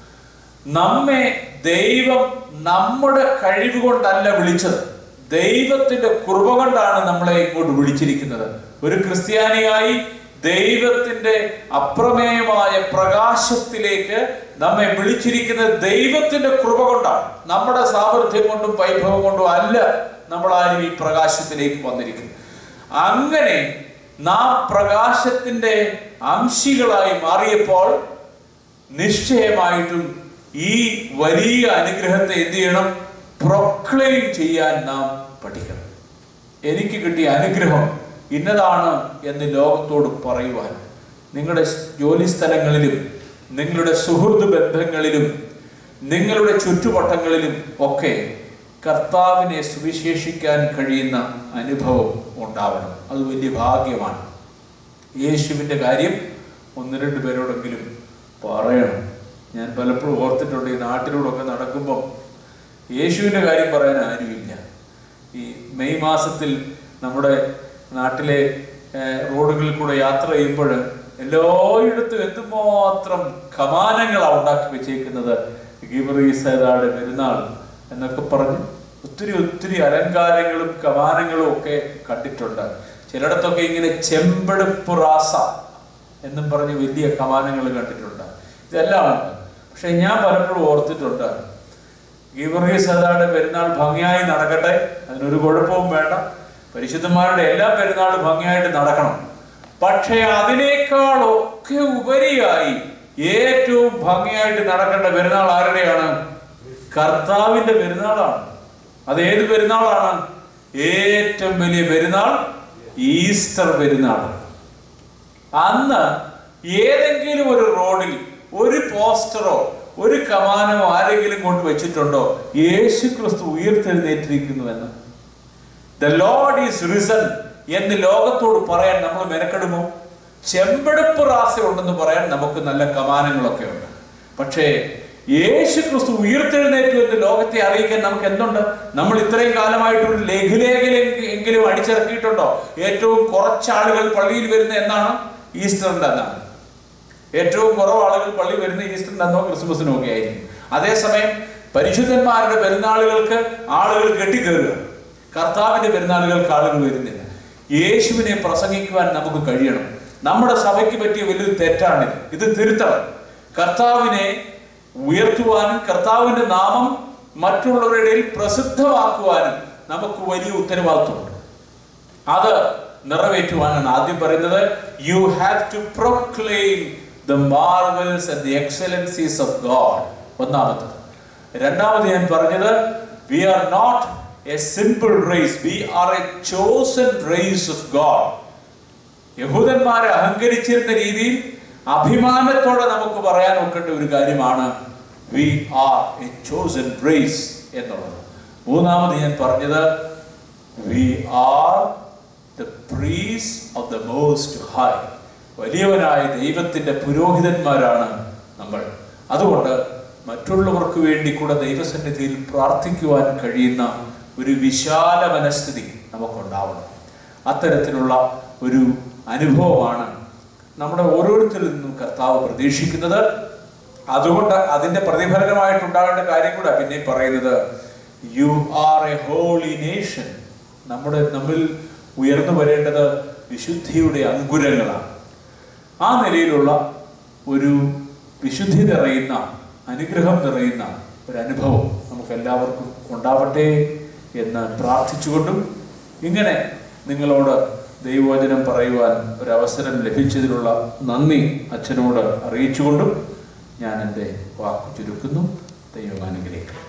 നമ്മെ ദൈവം നമ്മുടെ കഴിവ് കൊണ്ടല്ല വിളിച്ചത് ദൈവത്തിന്റെ കൃപ കൊണ്ടാണ് നമ്മളെ ഇങ്ങോട്ട് വിളിച്ചിരിക്കുന്നത് ഒരു ക്രിസ്ത്യാനിയായി ദൈവത്തിന്റെ അപ്രമേയമായ പ്രകാശത്തിലേക്ക് നമ്മെ വിളിച്ചിരിക്കുന്നത് ദൈവത്തിന്റെ കൃപ കൊണ്ടാണ് നമ്മുടെ സാമർഥ്യം കൊണ്ടും വൈഭവം കൊണ്ടും അല്ല നമ്മൾ ആരും ഈ പ്രകാശത്തിലേക്ക് വന്നിരിക്കുന്നത് അങ്ങനെ നാം പ്രകാശത്തിന്റെ അംശികളായി മാറിയപ്പോൾ നിശ്ചയമായിട്ടും ഈ വലിയ അനുഗ്രഹത്തെ എന്ത് ചെയ്യണം പ്രൊക്ലെയിം ചെയ്യാൻ നാം പഠിക്കണം എനിക്ക് കിട്ടിയ അനുഗ്രഹം ഇന്നതാണ് എന്ന് ലോകത്തോട് പറയുവാൻ നിങ്ങളുടെ ജോലി സ്ഥലങ്ങളിലും നിങ്ങളുടെ സുഹൃത്ത് ബന്ധങ്ങളിലും നിങ്ങളുടെ ചുറ്റുവട്ടങ്ങളിലും ഒക്കെ കർത്താവിനെ സുവിശേഷിക്കാൻ കഴിയുന്ന അനുഭവം ഉണ്ടാവണം അത് വലിയ ഭാഗ്യമാണ് യേശുവിൻ്റെ കാര്യം ഒന്ന് രണ്ട് പേരോടെങ്കിലും പറയണം ഞാൻ പലപ്പോഴും ഓർത്തിട്ടുണ്ട് ഈ നാട്ടിലൂടെയൊക്കെ നടക്കുമ്പം യേശുവിൻ്റെ കാര്യം പറയാൻ ആരുമില്ല ഈ മെയ് മാസത്തിൽ നമ്മുടെ നാട്ടിലെ ഏഹ്, റോഡുകളിൽ കൂടെ യാത്ര ചെയ്യുമ്പോൾ എല്ലായിടത്തും എന്തുമാത്രം കമാനങ്ങളാണ് ഉണ്ടാക്കി വെച്ചേക്കുന്നത് ഗീവറീസേതാട് പെരുന്നാൾ എന്നൊക്കെ പറഞ്ഞ് ഒത്തിരി ഒത്തിരി അലങ്കാരങ്ങളും കമാനങ്ങളും ഒക്കെ കണ്ടിട്ടുണ്ട് ചിലയിടത്തൊക്കെ ഇങ്ങനെ ചെമ്പെടുപ്പ് റാസ എന്നും പറഞ്ഞ് വലിയ കമാനങ്ങൾ കണ്ടിട്ടുണ്ട് ഇതെല്ലാം ഉണ്ട് പക്ഷെ ഞാൻ പലപ്പോഴും ഓർത്തിട്ടുണ്ട് ഗീവർഗീസ് അതാണ് പെരുന്നാൾ ഭംഗിയായി നടക്കട്ടെ അതിനൊരു കുഴപ്പവും വേണ്ട പരിശുദ്ധന്മാരുടെ എല്ലാ പെരുന്നാളും ഭംഗിയായിട്ട് നടക്കണം പക്ഷേ അതിനേക്കാൾ ഒക്കെ ഉപരിയായി ഏറ്റവും ഭംഗിയായിട്ട് നടക്കേണ്ട പെരുന്നാൾ ആരുടെയാണ് കർത്താവിന്റെ പെരുന്നാളാണ് അത് ഏത് പെരുന്നാളാണ് ഏറ്റവും വലിയ പെരുന്നാൾ ഈസ്റ്റർ പെരുന്നാളാണ് അന്ന് ഏതെങ്കിലും ഒരു റോഡിൽ ഒരു പോസ്റ്ററോ ഒരു കമാനമോ ആരെങ്കിലും കൊണ്ട് വെച്ചിട്ടുണ്ടോ യേശു ക്രിസ്തു ഉയർത്തെഴുന്നേറ്റിരിക്കുന്നു എന്ന് ദ ലോഡ് ഈസ് റിസൺ എന്ന് ലോകത്തോട് പറയാൻ നമ്മൾ മെനക്കെടുമോ ചെമ്പെടുപ്പ് റാസ ഉണ്ടെന്ന് പറയാൻ നമുക്ക് നല്ല കമാനങ്ങളൊക്കെ ഉണ്ട് പക്ഷേ യേശു ക്രിസ്തു ഉയർത്തെഴുന്നേറ്റു എന്ന് ലോകത്തെ അറിയിക്കാൻ നമുക്ക് എന്തുണ്ട് നമ്മൾ ഇത്രയും കാലമായിട്ട് ഒരു ലഘുലേഖയിൽ എങ്കിലും അടിച്ചിറക്കിയിട്ടുണ്ടോ ഏറ്റവും കുറച്ച് ആളുകൾ പള്ളിയിൽ വരുന്ന എന്നാണ് ഈസ്റ്ററിന്റെ അന്നാണ് ഏറ്റവും കുറവ് ആളുകൾ പള്ളി വരുന്ന ഈസ്റ്ററിന്റെ അന്നോ ക്രിസ്മസിനോ ഒക്കെ ആയിരിക്കും അതേസമയം പരിശുദ്ധന്മാരുടെ പെരുന്നാളുകൾക്ക് ആളുകൾ കെട്ടിക്കേറുക കർത്താവിന്റെ പെരുന്നാളുകൾക്ക് ആളുകൾ വരുന്നില്ല യേശുവിനെ പ്രസംഗിക്കുവാൻ നമുക്ക് കഴിയണം നമ്മുടെ സഭയ്ക്ക് പറ്റിയ വലിയൊരു തെറ്റാണിത് ഇത് തിരുത്തണം കർത്താവിനെ ഉയർത്തുവാനും കർത്താവിന്റെ നാമം മറ്റുള്ളവരുടെ ഇടയിൽ പ്രസിദ്ധമാക്കുവാനും നമുക്ക് വലിയ ഉത്തരവാദിത്വമുണ്ട് അത് നിറവേറ്റുവാനാണ് ആദ്യം പറയുന്നത് you have to proclaim the marvels and the excellencies of God ഒന്നാമത്തത് രണ്ടാമത് ഞാൻ പറഞ്ഞത് we are not a simple race we are a chosen race of God യഹൂദന്മാരെ അഹങ്കരിച്ചിരുന്ന രീതിയിൽ അഭിമാനത്തോടെ നമുക്ക് പറയാൻ ഒക്കേണ്ട ഒരു കാര്യമാണ് we are a chosen race എന്നുള്ളത് മൂന്നാമത് ഞാൻ പറഞ്ഞത് we are the priests of the most high വലിയവനായ ദൈവത്തിന്റെ പുരോഹിതന്മാരാണ് നമ്മൾ അതുകൊണ്ട് മറ്റുള്ളവർക്ക് വേണ്ടി കൂടെ ദൈവസന്നിധിയിൽ പ്രാർത്ഥിക്കുവാൻ കഴിയുന്ന ഒരു വിശാല മനസ്ഥിതി നമുക്കുണ്ടാവണം അത്തരത്തിലുള്ള ഒരു അനുഭവമാണ് നമ്മുടെ ഓരോരുത്തരിൽ നിന്നും കർത്താവ് പ്രതീക്ഷിക്കുന്നത് അതുകൊണ്ട് അതിന്റെ പ്രതിഫലനമായിട്ടുണ്ടാകേണ്ട കാര്യം കൂടെ പിന്നെ പറയുന്നത് you are a holy nation നമ്മുടെ നമ്മിൽ ഉയർന്നു വരേണ്ടത് വിശുദ്ധിയുടെ അങ്കുരങ്ങളാണ് ആ നിലയിലുള്ള ഒരു വിശുദ്ധി നിറയുന്ന അനുഗ്രഹം നിറയുന്ന ഒരു അനുഭവം നമുക്ക് എല്ലാവർക്കും ഉണ്ടാവട്ടെ എന്ന് പ്രാർത്ഥിച്ചുകൊണ്ടും ഇങ്ങനെ നിങ്ങളോട് ദൈവവചനം പറയുവാൻ ഒരവസരം ലഭിച്ചതിലുള്ള നന്ദി അച്ഛനോട് അറിയിച്ചുകൊണ്ടും ഞാൻ എൻ്റെ വാക്കു ചുരുക്കുന്നു ദൈവം അനുഗ്രഹിക്കും